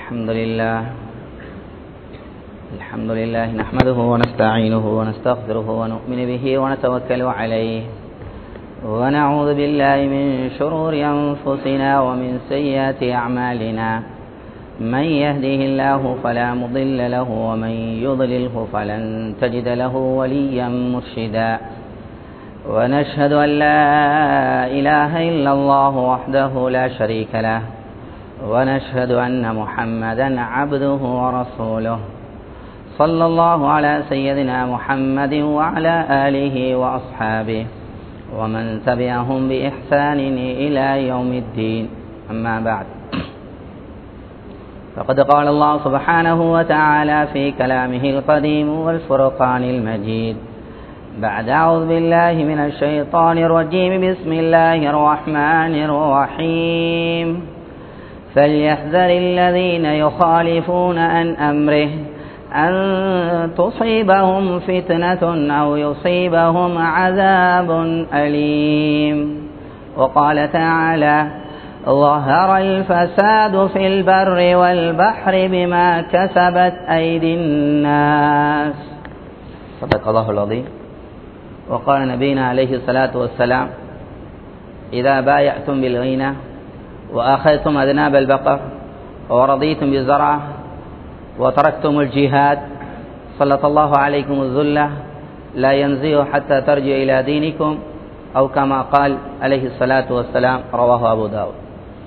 الحمد لله الحمد لله نحمده ونستعينه ونستغفره ونؤمن به ونتوكل عليه ونعوذ بالله من شرور أنفسنا ومن سيئات أعمالنا من يهده الله فلا مضل له ومن يضلله فلن تجد له وليا مرشدا ونشهد أن لا إله إلا الله وحده لا شريك له ونشهد أن محمدا عبده ورسوله صلى الله على سيدنا محمد وعلى آله وأصحابه ومن تبعهم بإحسان إلى يوم الدين أما بعد فقد قال الله سبحانه وتعالى في كلامه القديم والفرقان المجيد بعد أعوذ بالله من الشيطان الرجيم بسم الله الرحمن الرحيم فليحذر الذين يخالفون عن أمره أن تصيبهم فتنة أو يصيبهم عذاب أليم وقال تعالى ظهر الفساد في البر والبحر بما كسبت أيدي الناس صدق الله العظيم وقال نبينا عليه الصلاة والسلام إذا بايعتم بالغينة وأخذتم أذناب البقر ورضيتم بالزرعة وتركتم الجهاد سلط الله عليكم الذلة لا ينزيه حتى ترجع إلى دينكم أو كما قال عليه الصلاة والسلام رواه أبو داود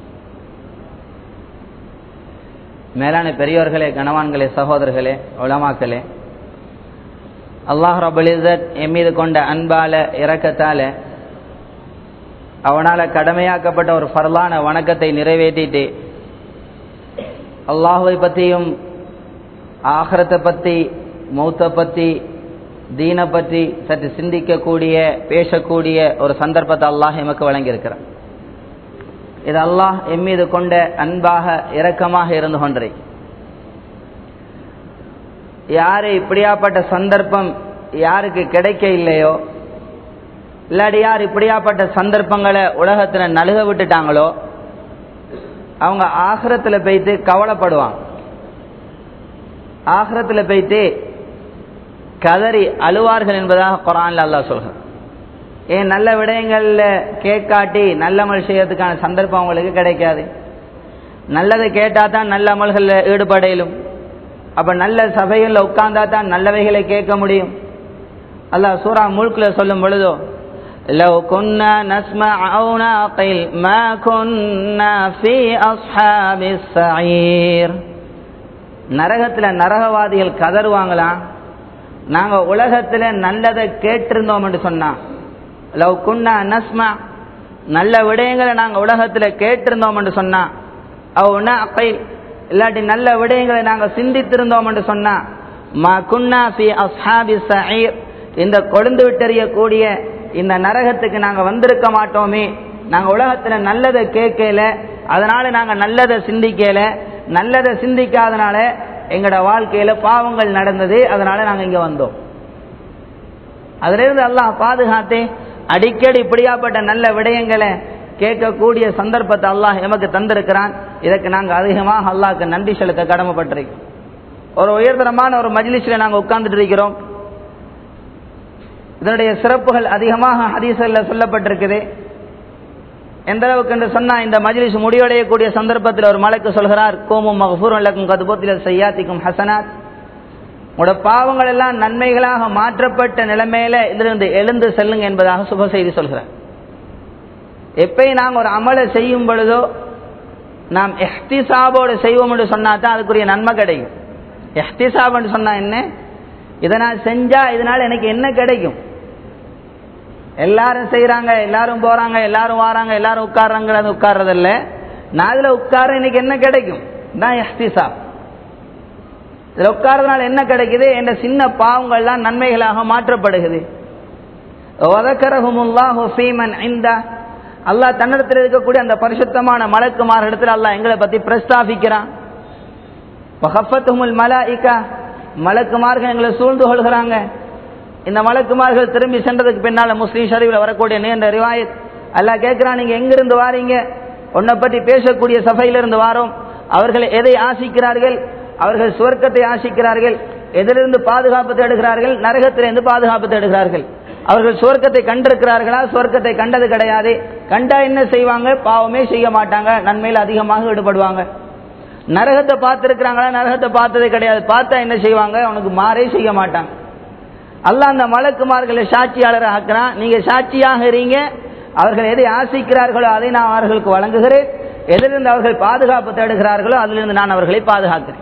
மேலான பெரியோர்களே கணவான்களே சகோதரர்களே உலமாக்களே அல்லாஹ் ரபுலிசத் என் மீது கொண்ட அன்பால இரக்கத்தால அவனால் கடமையாக்கப்பட்ட ஒரு ஃபர்லான வணக்கத்தை நிறைவேற்றிட்டு அல்லாஹுவை பற்றியும் ஆஹரத்தை பற்றி மௌத்தை பற்றி தீனை பற்றி சற்று சிந்திக்கக்கூடிய பேசக்கூடிய ஒரு சந்தர்ப்பத்தை அல்லாஹ் எமக்கு வழங்கியிருக்கிறார் இது அல்லாஹ் எம் மீது கொண்ட அன்பாக இரக்கமாக இருந்து கொன்றே யாரு இப்படியாப்பட்ட சந்தர்ப்பம் யாருக்கு கிடைக்க இல்லையோ இல்லாடி யார் இப்படியாப்பட்ட சந்தர்ப்பங்களை உலகத்தில் நழுக விட்டுட்டாங்களோ அவங்க ஆகிரத்தில் போய்த்து கவலைப்படுவாங்க ஆகிரத்தில் போய்த்து கதறி அழுவார்கள் என்பதாக குரான்ல அல்லா சொல்கிறார் ஏன் நல்ல விடயங்களில் கேட்காட்டி நல்ல அமல் செய்யறதுக்கான சந்தர்ப்பம் அவங்களுக்கு கிடைக்காது நல்லதை கேட்டால் தான் நல்ல அமல்களில் ஈடுபடையிலும் அப்போ நல்ல சபைகளில் உட்கார்ந்தா தான் நல்லவைகளை கேட்க முடியும் அல்லாஹ் சூரா முழுக்கில் சொல்லும் பொழுதோ لو كنا نسمع أو نعقل ما كنا في أصحاب السعير நரகத்தில் நரகவாதிகள் கதறுவாங்களாம் நாங்கள் உலகத்தில் நல்லதை கேட்டிருந்தோம் என்று சொன்னா லவ் குன்னா நஸ்மா நல்ல விடயங்களை நாங்கள் உலகத்தில் கேட்டிருந்தோம் என்று சொன்னா அவனா அப்பை இல்லாட்டி நல்ல விடயங்களை நாங்கள் சிந்தித்திருந்தோம் என்று சொன்னா மா குன்னா ஃபி அஸ்ஹாபி சஈர் இந்த கொழுந்து விட்டறியக்கூடிய இந்த நரகத்துக்கு நாங்கள் வந்திருக்க மாட்டோமே நாங்கள் உலகத்தில் நல்லதை கேட்கல அதனால நாங்கள் நல்லதை சிந்திக்கல நல்லதை சிந்திக்காதனால எங்களோட வாழ்க்கையில பாவங்கள் நடந்தது அதனால நாங்கள் இங்கே வந்தோம் அதிலிருந்து அல்லாஹ் பாதுகாத்தே அடிக்கடி இப்படியாப்பட்ட நல்ல விடயங்களை கேட்கக்கூடிய சந்தர்ப்பத்தை அல்லாஹ் எமக்கு தந்திருக்கிறான் இதற்கு நாங்கள் அதிகமாக அல்லாஹ்க்கு நன்றி செலுத்த கடமைப்பட்டிருக்கோம் ஒரு உயர்தரமான ஒரு மஜ்லிஸில் நாங்கள் உட்கார்ந்துட்டு இருக்கிறோம் இதனுடைய சிறப்புகள் அதிகமாக ஹதீசல்ல சொல்லப்பட்டிருக்குது எந்த அளவுக்கு என்று சொன்னால் இந்த மஜ்லிஸ் முடிவடையக்கூடிய சந்தர்ப்பத்தில் ஒரு மலைக்கு சொல்கிறார் கோமும் மகஃபூர் அல்லக்கும் கதுபோத்தில் செய்யாத்திக்கும் ஹசனாத் உங்களோட பாவங்கள் எல்லாம் நன்மைகளாக மாற்றப்பட்ட நிலைமையில இதிலிருந்து எழுந்து செல்லுங்க என்பதாக சுப செய்தி சொல்கிறார் எப்பயும் நாங்கள் ஒரு அமலை செய்யும் பொழுதோ நாம் எஹ்திசாபோடு செய்வோம் என்று சொன்னா தான் அதுக்குரிய நன்மை கிடைக்கும் எஹ்திசாப் என்று சொன்னா என்ன இதை நான் செஞ்சா இதனால எனக்கு என்ன கிடைக்கும் எல்லாரும் செய்யறாங்க எல்லாரும் போறாங்க எல்லாரும் வராங்க எல்லாரும் உட்கார்றாங்க அது உட்கார்றதில்ல நான் இதுல உட்கார இன்னைக்கு என்ன கிடைக்கும் தான் எஹ்திசாப் இதுல உட்கார்றதுனால என்ன கிடைக்குது என்ற சின்ன பாவங்கள்லாம் நன்மைகளாக மாற்றப்படுகிறது அல்லாஹ் தன்னிடத்தில் இருக்கக்கூடிய அந்த பரிசுத்தமான மலக்குமார் இடத்துல அல்லாஹ் எங்களை பத்தி பிரஸ்தாபிக்கிறான் மலாயிக்கா மலக்குமார்கள் எங்களை சூழ்ந்து கொள்கிறாங்க இந்த மலக்குமார்கள் திரும்பி சென்றதுக்கு பின்னால முஸ்லீம் ஷரீஃபில் வரக்கூடிய நீண்ட ரிவாயத் அல்லாஹ் கேட்கிறான் நீங்க எங்கிருந்து வாரீங்க உன்னை பற்றி பேசக்கூடிய சபையிலிருந்து வாரோம் அவர்கள் எதை ஆசிக்கிறார்கள் அவர்கள் சுவர்க்கத்தை ஆசிக்கிறார்கள் எதிலிருந்து பாதுகாப்பு தேடுகிறார்கள் நரகத்திலிருந்து பாதுகாப்பு தேடுகிறார்கள் அவர்கள் சுவர்க்கத்தை கண்டிருக்கிறார்களா சுவர்க்கத்தை கண்டது கிடையாது கண்டா என்ன செய்வாங்க பாவமே செய்ய மாட்டாங்க நன்மையில் அதிகமாக ஈடுபடுவாங்க நரகத்தை பார்த்திருக்கிறாங்களா நரகத்தை பார்த்ததே கிடையாது பார்த்தா என்ன செய்வாங்க அவனுக்கு மாறே செய்ய மாட்டாங்க அல்லாஹ் அந்த மலக்குமார்களை சாட்சியாளராக ஆக்குறான் நீங்க சாட்சியாக இருங்க அவர்கள் எதை ஆசிக்கிறார்களோ அதை நான் அவர்களுக்கு வழங்குகிறேன் எதிலிருந்து அவர்கள் பாதுகாப்பு தேடுகிறார்களோ அதிலிருந்து நான் அவர்களை பாதுகாக்கிறேன்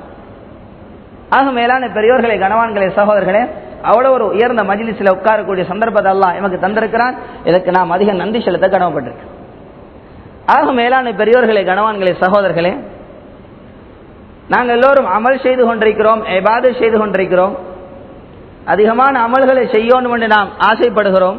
ஆக மேலான பெரியோர்களை கனவான்களே சகோதரர்களே அவ்வளவு ஒரு உயர்ந்த மஜிலிஸில் உட்காரக்கூடிய சந்தர்ப்பத்தை அல்லாஹ் எமக்கு தந்திருக்கிறான் இதற்கு நாம் அதிக நன்றி செலுத்த கடமைப்பட்டிருக்கோம் ஆக மேலான பெரியோர்களை கனவான்களே சகோதரர்களே நாங்கள் எல்லோரும் அமல் செய்து கொண்டிருக்கிறோம் எபாதை செய்து கொண்டிருக்கிறோம் அதிகமான அமல்களை செய்யணும் என்று நாம் ஆசைப்படுகிறோம்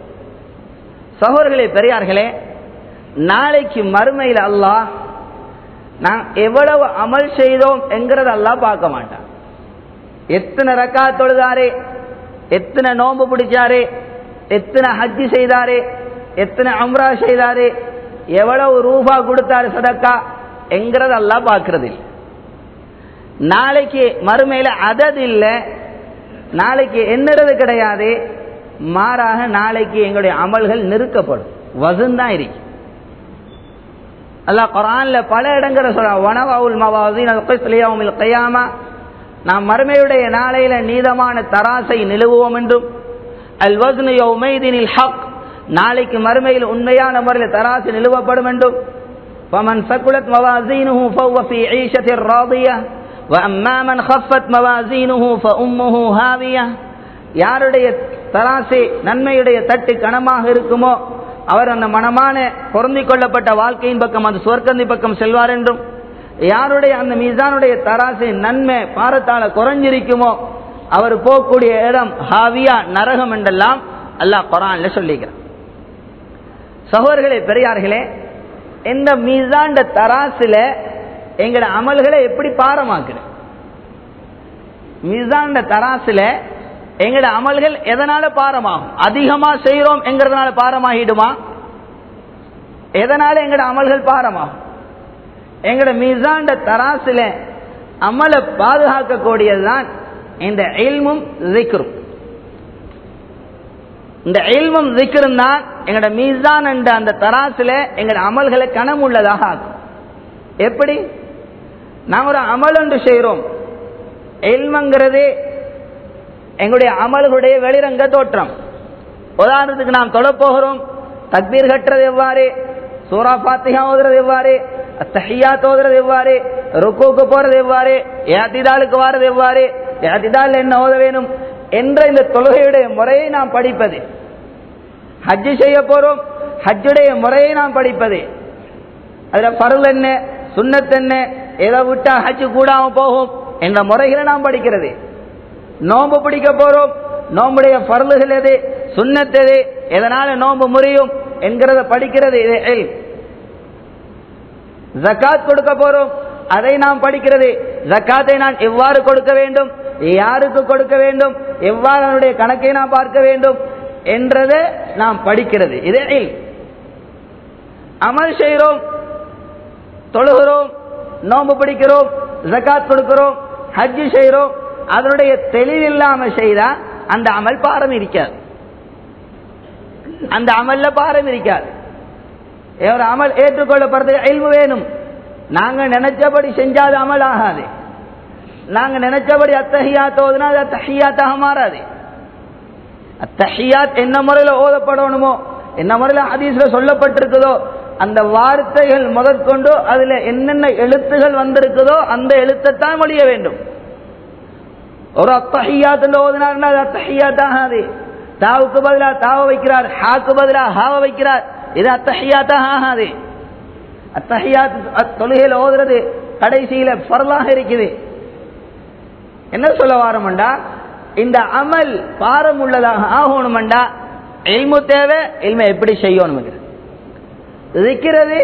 சகோதரர்களே பெரியார்களே நாளைக்கு மறுமையில் அல்லாஹ் நான் எவ்வளவு அமல் செய்தோம் என்கிறத அல்லாஹ் பார்க்க மாட்டான் எத்தனை ரக்கா தொழுதாரே எத்தனை நோன்பு பிடிச்சாரே எத்தனை ஹஜ்ஜி செய்தாரே எத்தனை அம்ரா செய்தாரே எவ்வளவு ரூபா கொடுத்தாரு சதக்கா என்கிறத அல்லாஹ் பார்க்கறது இல்லை நாளைக்கு மறுமையில அதது இல்லை நாளைக்கு என்னறது கிடையாது மாறாக நாளைக்கு எங்களுடைய அமல்கள் நிறுக்கப்படும் வசன் தான் இருக்கு அல்லாஹ் குரான்ல பல இடங்களை சொல்ற வனவாவுல் மவாசின் அல்கிஸ்லியாவுமில் கையாமா நாம் மறுமையுடைய நாளையில நீதமான தராசை நிலுவுவோம் என்றும் அல் வஸ்னு யௌமைதினில் ஹக் நாளைக்கு மறுமையில் உண்மையான முறையில் தராசு நிலுவப்படும் என்றும் فمن ثقلت موازينه فهو في عيشة راضية وأما من خفت موازينه فأمه هاوية யாருடைய தராசை நன்மையுடைய தட்டு கனமாக இருக்குமோ அவர் அந்த மனமான பொருந்திக் கொள்ளப்பட்ட வாழ்க்கையின் பக்கம் அந்த சுவர்க்கந்தி பக்கம் செல்வார் என்றும் யாருடைய அந்த மீசானுடைய தராசை நன்மை பாரத்தால குறைஞ்சிருக்குமோ அவர் போகக்கூடிய இடம் ஹாவியா நரகம் என்றெல்லாம் அல்லாஹ் குரான்ல சொல்லிக்கிறார் சகோதரர்களே பெரியார்களே இந்த மீசாண்ட தராசுல எங்கட அமல்களை எப்படி பாரமாக்குற மீசாண்ட தராசுல எங்கட அமல்கள் எதனால பாரமாகும் அதிகமா செய்யறோம் என்கிறதுனால பாரமாகிடுமா எதனால எங்கட அமல்கள் பாரமாகும் எங்கட மீசாண்ட தராசுல அமலை பாதுகாக்கக்கூடியதுதான் இந்த எல்மும் ஜிக்ரும் இந்த எல்மும் ஜிக்ரும் தான் எங்கட மீசான் என்ற அந்த தராசுல எங்கட அமல்களை கனம் உள்ளதாக ஆக்கும் எப்படி நாம் ஒரு அமல் ஒன்று செய்கிறோம் எல்மங்கிறது எங்களுடைய அமல்களுடைய வெளிரங்க தோற்றம் உதாரணத்துக்கு நாம் தொழப்போகிறோம் தக்பீர் கட்டுறது எவ்வாறு சூரா பாத்திகா ஓதுறது எவ்வாறு தஹியாத் ஓதுறது எவ்வாறு ருக்குக்கு போறது எவ்வாறு ஏத்திதாலுக்கு வாரது எவ்வாறு ஏத்திதால் என்ன ஓத வேணும் என்ற இந்த தொழுகையுடைய முறையை நாம் படிப்பது ஹஜ்ஜு செய்ய போறோம் ஹஜ்ஜுடைய முறையை நாம் படிப்பது அதுல பருள் என்ன சுண்ணத் என்ன எதை விட்டா ஹஜ்ஜு கூடாம போகும் என்ற முறைகளை நாம் படிக்கிறது நோன்பு பிடிக்க போறோம் நோம்புடைய பருளுகள் எது சுண்ணத் எது எதனால நோன்பு முறியும் என்கிறத படிக்கிறது இது எல் ஜக்காத் கொடுக்க போறோம் அதை நாம் படிக்கிறது ஜக்காத்தை நான் எவ்வாறு கொடுக்க வேண்டும் யாருக்கு கொடுக்க வேண்டும் எவ்வாறு அதனுடைய கணக்கை நாம் பார்க்க வேண்டும் என்றதை நாம் படிக்கிறது இது எல் அமல் செய்கிறோம் தொழுகிறோம் நோன்பு பிடிக்கிறோம் ஜக்காத் கொடுக்கிறோம் ஹஜ்ஜு செய்கிறோம் அதனுடைய தெளிவில்லாம செய்தா அந்த அமல் பாரம் இருக்காது அந்த அமல்ல பாரம் இருக்காது ஒரு அமல் ஏற்றுக்கொள்ளப்படுறது அயல்வு வேணும் நாங்க நினைச்சபடி செஞ்சாது அமல் ஆகாது நாங்க நினைச்சபடி அத்தஹியாத் ஓதுனா அது அத்தஹியாத்தாக மாறாது அத்தஹியாத் என்ன முறையில் ஓதப்படணுமோ என்ன முறையில் ஹதீஸ்ல சொல்லப்பட்டிருக்குதோ அந்த வார்த்தைகள் முதற்கொண்டு அதுல என்னென்ன எழுத்துகள் வந்திருக்குதோ அந்த எழுத்தைத்தான் மொழிய வேண்டும் ஒரு அத்தஹியாத் ஓதினார்னா அது அத்தஹியாத் ஆகாது தாவுக்கு பதிலா தாவ வைக்கிறார் ஹாக்கு பதிலா ஹாவ வைக்கிறார் இது அத்தஹியாத்தாக ஆகாது அத்தஹியாத் தொழுகையில் ஓதுறது கடைசியில பரலாக இருக்குது என்ன சொல்ல வாரம்டா இந்த அமல் பாரம் உள்ளதாக ஆகணும்டா எல்மு தேவை எல்மை எப்படி செய்யணும் இருக்கிறது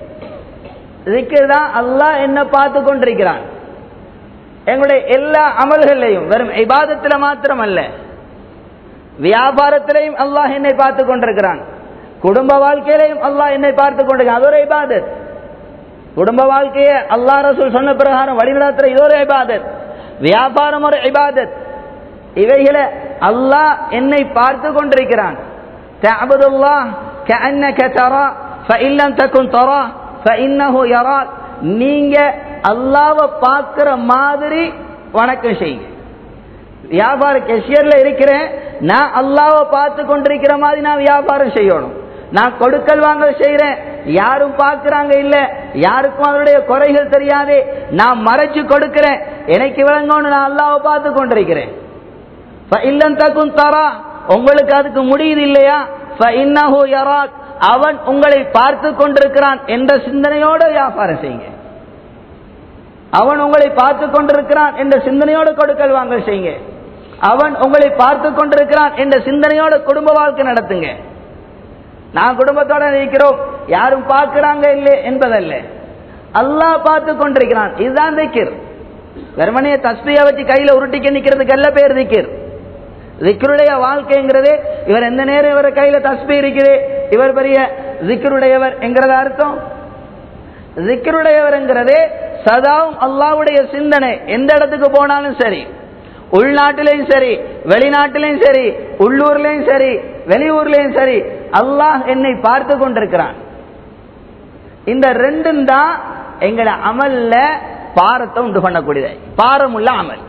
தான் அல்லாஹ் என்ன பார்த்து கொண்டிருக்கிறான் எங்களுடைய எல்லா அமல்களையும் வெறும் இபாதத்தில் மாத்திரம் அல்ல வியாபாரத்திலையும் அல்லாஹ் என்னை பார்த்து கொண்டிருக்கிறான் குடும்ப வாழ்க்கையிலையும் அல்லாஹ் என்னை பார்த்து கொண்டிருக்கிறான் அது ஒரு இபாதத் குடும்ப வாழ்க்கையை அல்லா ரசூல் சொன்ன பிரகாரம் வழிநடத்துற இது ஒரு இபாதத் வியாபாரம் ஒரு இபாதத் இவைகளை அல்லாஹ் என்னை பார்த்து கொண்டிருக்கிறான் தஅபுதுல்லாஹ் கஅன்னக தரா فإن لم تكن تراه فإنه يراك நீங்க அல்லாஹ்வை பார்க்கிற மாதிரி வணக்கம் செய்யுங்க வியாபார கெஷியர்ல இருக்கிறேன் நான் அல்லாஹ்வை பார்த்து கொண்டிருக்கிற மாதிரி நான் வியாபாரம் செய்யணும் நான் கொடுக்கல் வாங்கல் செய்யறேன் யாரும் பார்க்கறாங்க இல்ல யாருக்கும் அதனுடைய குறைகள் தெரியாது நான் மறைச்சு கொடுக்கிறேன் எனக்கு விளங்கணும் நான் அல்லாஹ்வை பார்த்து கொண்டிருக்கிறேன் இல்லம் தக்கும் தரா உங்களுக்கு அதுக்கு முடியுது இல்லையா இன்னஹு யராக் அவன் உங்களை பார்த்து கொண்டிருக்கிறான் என்ற சிந்தனையோட வியாபாரம் செய்யுங்க அவன் உங்களை பார்த்து கொண்டிருக்கிறான் என்ற சிந்தனையோடு கொடுக்கல் வாங்கல் செய்யுங்க அவன் உங்களை பார்த்து கொண்டிருக்கிறான் என்ற சிந்தனையோட குடும்ப வாழ்க்கை நடத்துங்க நான் குடும்பத்தோட இருக்கிறோம் யாரும் பார்க்கிறாங்க இல்லை என்பதல்ல அல்லாஹ் பார்த்து கொண்டிருக்கிறான் இதுதான் திக்கிர் வெறுமனைய தஸ்பியா வச்சு கையில உருட்டிக்க நிக்கிறதுக்கு அல்ல பேர் திக்கிர் திக்கருடைய வாழ்க்கைங்கிறது இவர் எந்த நேரம் இவர் கையில தஸ்பி இருக்குது இவர் பெரிய திக்கருடையவர் என்கிறத அர்த்தம் திக்கருடையவர்ங்கிறது சதாவும் அல்லாவுடைய சிந்தனை எந்த இடத்துக்கு போனாலும் சரி உள்நாட்டிலையும் சரி வெளிநாட்டிலையும் சரி உள்ளூர்லயும் சரி வெளியூர்லயும் சரி அல்லாஹ் என்னை பார்த்து கொண்டிருக்கிறான் இந்த ரெண்டும் தான் எங்களை அமல்ல பாரத்தை உண்டு பண்ணக்கூடியது பாரமுள்ள அமல்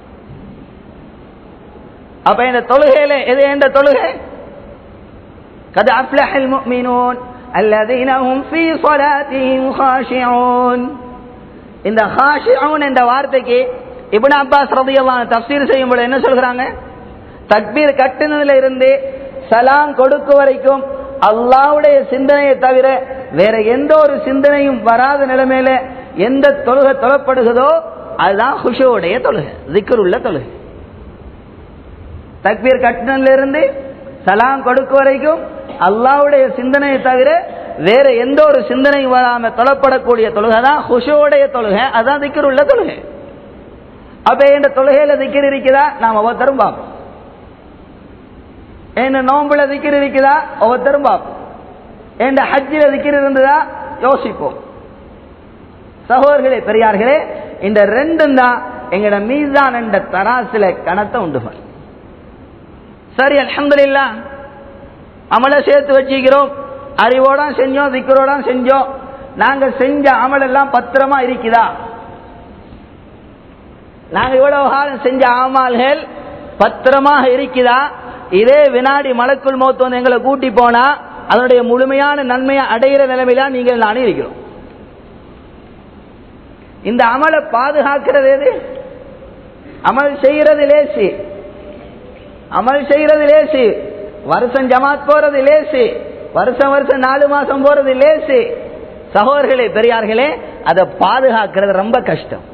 அப்ப இந்த தொழுகையில எது எந்த தொழுகை قد أفلح المؤمنون الذين هم في صلاتهم خاشعون இந்த خاشعون என்ற வார்த்தைக்கு இப்னு அப்பாஸ் ரலியல்லாஹு தஃசீர் செய்யும்போது என்ன சொல்றாங்க தக்பீர் கட்டுனதுல இருந்து சலாம் கொடுக்க வரைக்கும் அல்லாஹ்வுடைய சிந்தனையை தவிர வேற எந்த ஒரு சிந்தனையும் வராத நிலைமையில எந்த தொழுகை தொழப்படுகிறதோ அதுதான் ஹுஷுவுடைய தொழுகை திக்கருள்ள தொழுகை தக்பீர் கட்டினில இருந்து சலாம் கொடுக்க வரைக்கும் அல்லாவுடைய சிந்தனையை தவிர வேற எந்த ஒரு சிந்தனையும் வராம தொழப்படக்கூடிய தொழுகை தான் ஹுஷோடைய தொழுகை அதான் திக்கர் உள்ள தொழுகை அப்ப இந்த தொழுகையில திக்கர் இருக்குதா நாம் ஒவ்வொருத்தரும் பார்ப்போம் என்ன நோம்புல திக்கர் இருக்குதா ஒவ்வொருத்தரும் பார்ப்போம் என் ஹஜ்ஜில திக்கர் இருந்ததா யோசிப்போம் சகோதரர்களே பெரியார்களே இந்த ரெண்டும் தான் எங்கட மீசான் என்ற தராசில கணத்தை உண்டு பண்ணும் சரி அலமதுல்லா அமலை சேர்த்து வச்சுக்கிறோம் அறிவோட செஞ்சோம் திக்கரோட செஞ்சோம் நாங்க செஞ்ச அமல் எல்லாம் பத்திரமா இருக்குதா நாங்க இவ்வளவு காலம் செஞ்ச அமல்கள் பத்திரமாக இருக்குதா இதே வினாடி மலக்குள் மௌத்து வந்து எங்களை கூட்டி போனா அதனுடைய முழுமையான நன்மையை அடைகிற நிலைமையில நீங்கள் நானும் இருக்கிறோம் இந்த அமலை பாதுகாக்கிறது எது அமல் செய்யறது லேசி அமல் செய்யறது லேசு வருஷம் ஜமாத் போறது லேசு வருஷம் வருஷம் நாலு மாசம் போறது லேசு சகோதரர்களே பெரியார்களே அதை பாதுகாக்கிறது ரொம்ப கஷ்டம்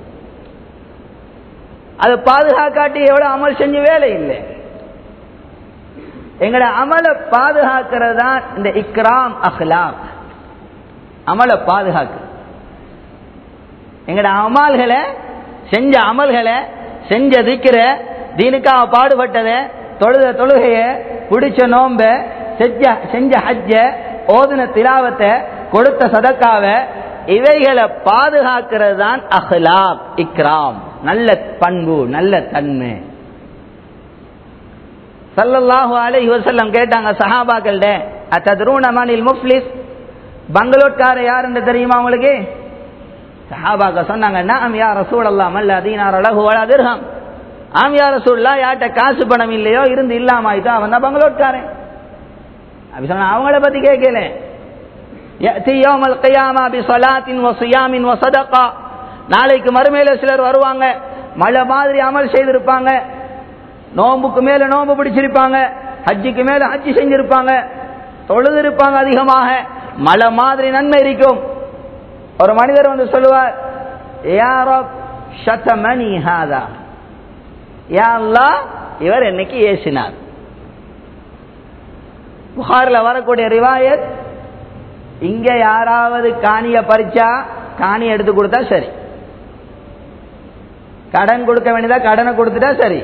அதை பாதுகாக்காட்டி எவ்வளவு அமல் செஞ்சு வேலை இல்லை எங்களோட அமலை பாதுகாக்கிறது தான் இந்த இக்ராம் அஹ்லாம் அமலை பாதுகாக்கு எங்களோட அமல்களை செஞ்ச அமல்களை செஞ்ச திக்கிற தீனுக்காக பாடுபட்டதை தொழுத தொழுகைய பிடிச்ச நோம்ப செஞ்ச செஞ்ச ஹஜ்ஜ ஓதுன திலாவத்தை கொடுத்த சதக்காவ இவைகளை பாதுகாக்கிறது தான் அஹ்லாப் இக்ராம் நல்ல பண்பு நல்ல தன்மை சல்லல்லாஹு அலைஹி வஸல்லம் கேட்டாங்க சஹாபாக்கள்ட அத்தத்ரூன மனில் முஃப்லிஸ் பங்களோட்கார யாருன்னு தெரியுமா உங்களுக்கு சஹாபாக்க சொன்னாங்க நாம் யா ரசூலல்லாஹ் மல்ல தீனார் அலஹு வலா திர்ஹம் ஆம் யா ரசூல்லா யார்கிட்ட காசு பணம் இல்லையோ இருந்து இல்லாம ஆயிட்டோ அவன் தான் பங்களோட்காரன் அப்படி சொன்ன அவங்கள பத்தி கேட்கல يأتي يوم القيامة بصلاة وصيام وصدقة நாளைக்கு மறுமையில சிலர் வருவாங்க மழை மாதிரி அமல் செய்திருப்பாங்க நோம்புக்கு மேல நோம்பு பிடிச்சிருப்பாங்க ஹஜ்ஜுக்கு மேல ஹஜ்ஜி செஞ்சிருப்பாங்க தொழுது இருப்பாங்க அதிகமாக மழை மாதிரி நன்மை இருக்கும் ஒரு மனிதர் வந்து சொல்லுவார் யாரோ ஷத்தமணி ஹாதா யா அல்லாஹ் இவர் என்னைக்கு ஏசினார் புகாரில் வரக்கூடிய ரிவாயத் இங்க யாராவது காணிய பறிச்சா காணி எடுத்து கொடுத்தா சரி கடன் கொடுக்க வேண்டியதா கடனை கொடுத்துட்டா சரி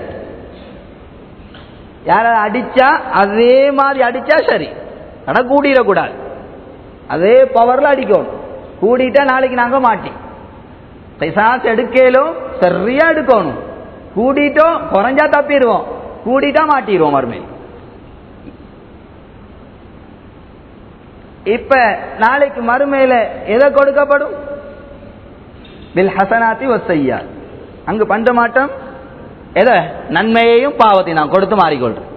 யாராவது அடிச்சா அதே மாதிரி அடிச்சா சரி கடன் கூட்டிடக்கூடாது அதே பவர்ல அடிக்கணும் கூடிட்டா நாளைக்கு நாங்க மாட்டி பிசாஸ் எடுக்கலும் சரியா எடுக்கணும் கூடிட்டோம் குறைஞ்சா தப்பிடுவோம் கூடிட்டா மாட்டிடுவோம் மறுமை இப்ப நாளைக்கு மறுமையில எதை கொடுக்கப்படும் பில் ஹசனாத்தி ஒசையா அங்கு பஞ்ச மாட்டம் எதை நன்மையையும் பாவத்தையும் நான் கொடுத்து மாறிக்கொள்றேன்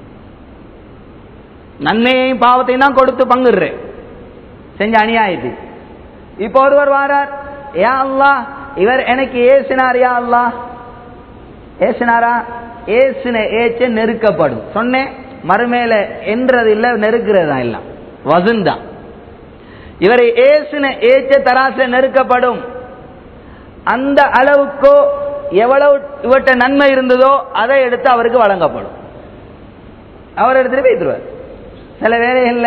நன்மையையும் பாவத்தையும் தான் கொடுத்து பங்குடுறேன் செஞ்ச அநியாயத்து இப்போ ஒருவர் வாரார் யா அல்லா இவர் எனக்கு ஏசினார் யா அல்லா ஏசினாரா ஏசின ஏச்ச நெருக்கப்படும் சொன்னேன் மறுமேல என்றது இல்ல நெருக்கிறதா இல்ல வசன் தான் இவரை ஏசின ஏச்ச தராச நெருக்கப்படும் அந்த அளவுக்கோ எவ்வளவு இவற்ற நன்மை இருந்ததோ அதை எடுத்து அவருக்கு வழங்கப்படும் அவர் எடுத்துட்டு போய்த்துருவார் சில வேலைகள்ல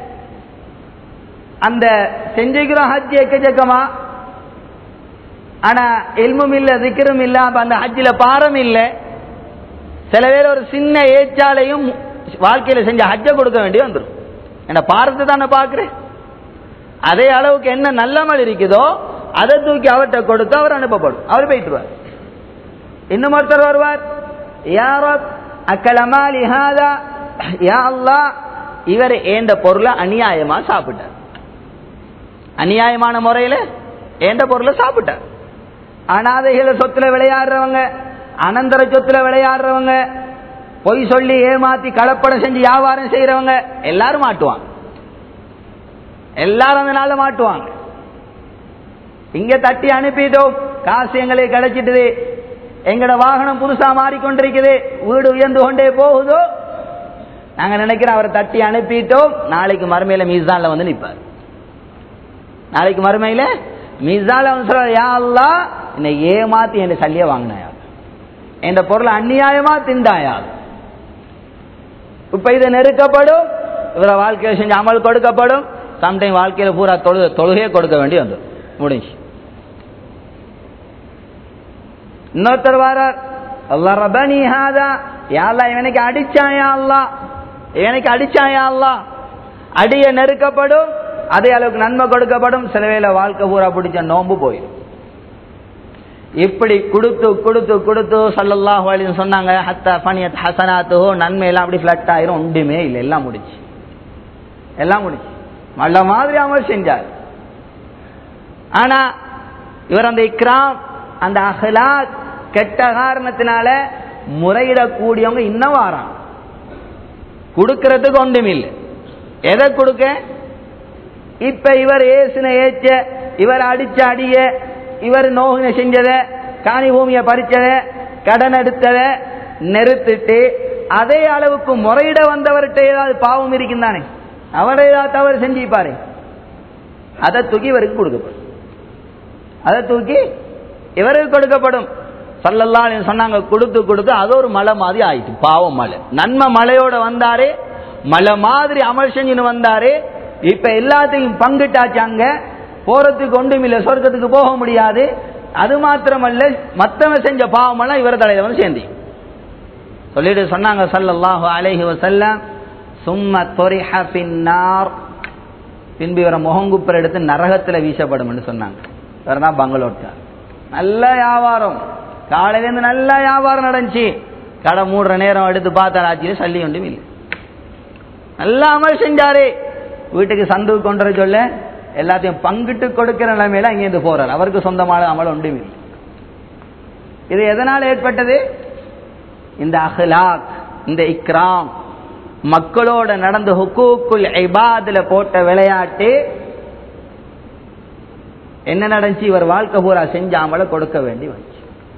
அந்த செஞ்சுக்கிறோம் ஹஜ் எக்கச்சக்கமா ஆனா எல்மும் இல்ல திக்கரும் இல்ல அப்ப அந்த ஹஜ்ஜில பாரம் இல்ல சில பேர் ஒரு சின்ன ஏச்சாலையும் வாழ்க்கையில செஞ்ச ஹஜ்ஜை கொடுக்க வேண்டி வந்துடும் என்ன பாரத்தை தானே பாக்குறேன் அதே அளவுக்கு என்ன நல்லமல் இருக்குதோ அதை தூக்கி அவர்கிட்ட கொடுத்து அவர் அனுப்பப்படும் அவர் போயிட்டுருவார் இன்னும் ஒருத்தர் வருவார் யாரோ அக்கலமாலி ஹாதா யா அல்லா இவர் ஏண்ட பொருளை அநியாயமா சாப்பிட்டார் அநியாயமான முறையில ஏண்ட பொருளை சாப்பிட்டார் அனாதைகள சொத்துல விளையாடுறவங்க அனந்தர சொத்துல விளையாடுறவங்க பொய் சொல்லி ஏமாத்தி கலப்படம் செஞ்சு வியாபாரம் செய்யறவங்க எல்லாரும் மாட்டுவாங்க எல்லாரும் அந்த நாள்ல மாட்டுவாங்க இங்க தட்டி அனுப்பிட்டோம் காசு எங்களுக்கு கிடைச்சிட்டுது எங்கட வாகனம் புதுசா மாறிக்கொண்டிருக்குது வீடு உயர்ந்து கொண்டே போகுதோ நாங்க நினைக்கிறோம் அவரை தட்டி அனுப்பிட்டோம் நாளைக்கு மறுமையில மீசான்ல வந்து நிப்பார் நாளைக்கு மறுமையில மீசான்ல வந்து சொல்ற யா அல்லா என்னை ஏமாத்தி என் சல்லிய வாங்கினாயா என் பொருளை அந்நியாயமா திண்டாயா இப்ப இது நெருக்கப்படும் இவரை வாழ்க்கையில செஞ்ச அமல் கொடுக்கப்படும் சம்டைம் வாழ்க்கையில பூரா தொழு தொழுகையே கொடுக்க வேண்டி வந்து முடிஞ்சு இன்னொருத்தர் வாரார் அல்லா ரபனி ஹாதா யாழ்லா இவனுக்கு அடிச்சாயா அல்லா இவனுக்கு அடிச்சாயா அல்லா அடிய நெருக்கப்படும் அதே அளவுக்கு நன்மை கொடுக்கப்படும் சில வேளை வாழ்க்கை பூரா பிடிச்ச நோம்பு போயிடும் இப்படி கொடுத்து கொடுத்து கொடுத்து சல்லல்லாஹு அலைஹி சொன்னாங்க ஹத்தா ஃபனியத் ஹசனாத்து நன்மை எல்லாம் அப்படி ஃபிளட் ஆயிரும் ஒன்றுமே இல்லை எல்லாம் முடிச்சு எல்லாம் முடிச்சு நல்ல மாதிரி அமல் செஞ்சார் ஆனா இவர் அந்த இக்ராம் அந்த அஹ்லாக் கெட்ட காரணத்தினால முறையிடக்கூடியவங்க இன்னும் வாரான் கொடுக்கறதுக்கு ஒன்றும் இல்லை எதை கொடுக்க இப்ப இவர் ஏசின ஏச்ச இவர் அடிச்ச அடிய இவர் நோகின செஞ்சத காணி பூமியை பறிச்சத கடன் எடுத்தத நிறுத்திட்டு அதே அளவுக்கு முறையிட வந்தவர்கிட்ட ஏதாவது பாவம் இருக்குந்தானே அவரை ஏதாவது தவறு செஞ்சுப்பாரு அதை தூக்கி இவருக்கு கொடுக்கப்படும் அதை தூக்கி இவருக்கு கொடுக்கப்படும் சல்லல்லா சொன்னாங்க கொடுத்து கொடுத்து அது ஒரு மலை மாதிரி ஆயிட்டு பாவம் மலை நன்மை மலையோட வந்தாரு மலை மாதிரி அமல் செஞ்சுன்னு வந்தாரு இப்ப எல்லாத்தையும் பங்கிட்டாச்சாங்க போறதுக்கு ஒன்றும் இல்லை சொர்க்கத்துக்கு போக முடியாது அது மாத்திரமல்ல மத்தவன் செஞ்ச பாவமெல்லாம் இவர் தலையில வந்து சேர்ந்தி சொல்லிட்டு சொன்னாங்க சல்லல்லாஹு அலைஹி வசல்லம் சும்ம தொரிஹ பின்னார் பின்பு இவரை முகங்குப்பர் எடுத்து நரகத்தில் வீசப்படும் சொன்னாங்க இவர் தான் பங்களோட்டார் நல்ல வியாபாரம் காலையிலேருந்து நல்ல வியாபாரம் நடந்துச்சு கடை மூடுற நேரம் எடுத்து பார்த்தா ஆட்சியில் சல்லி ஒன்றும் இல்லை நல்லா அமல் செஞ்சாரு வீட்டுக்கு சந்து கொண்டு சொல்ல எல்லாத்தையும் பங்கிட்டு கொடுக்கிற நிலைமையில அங்கேருந்து போறார் அவருக்கு சொந்தமான அமல் ஒன்றும் இல்லை இது எதனால் ஏற்பட்டது இந்த அஹ்லாக் இந்த இக்ராம் மக்களோட நடந்த ஹுக்கூக்குல் ஐபாதுல போட்ட விளையாட்டு என்ன நடந்துச்சு இவர் வாழ்க்கை பூரா செஞ்ச அமலை கொடுக்க வேண்டி வந்துச்சு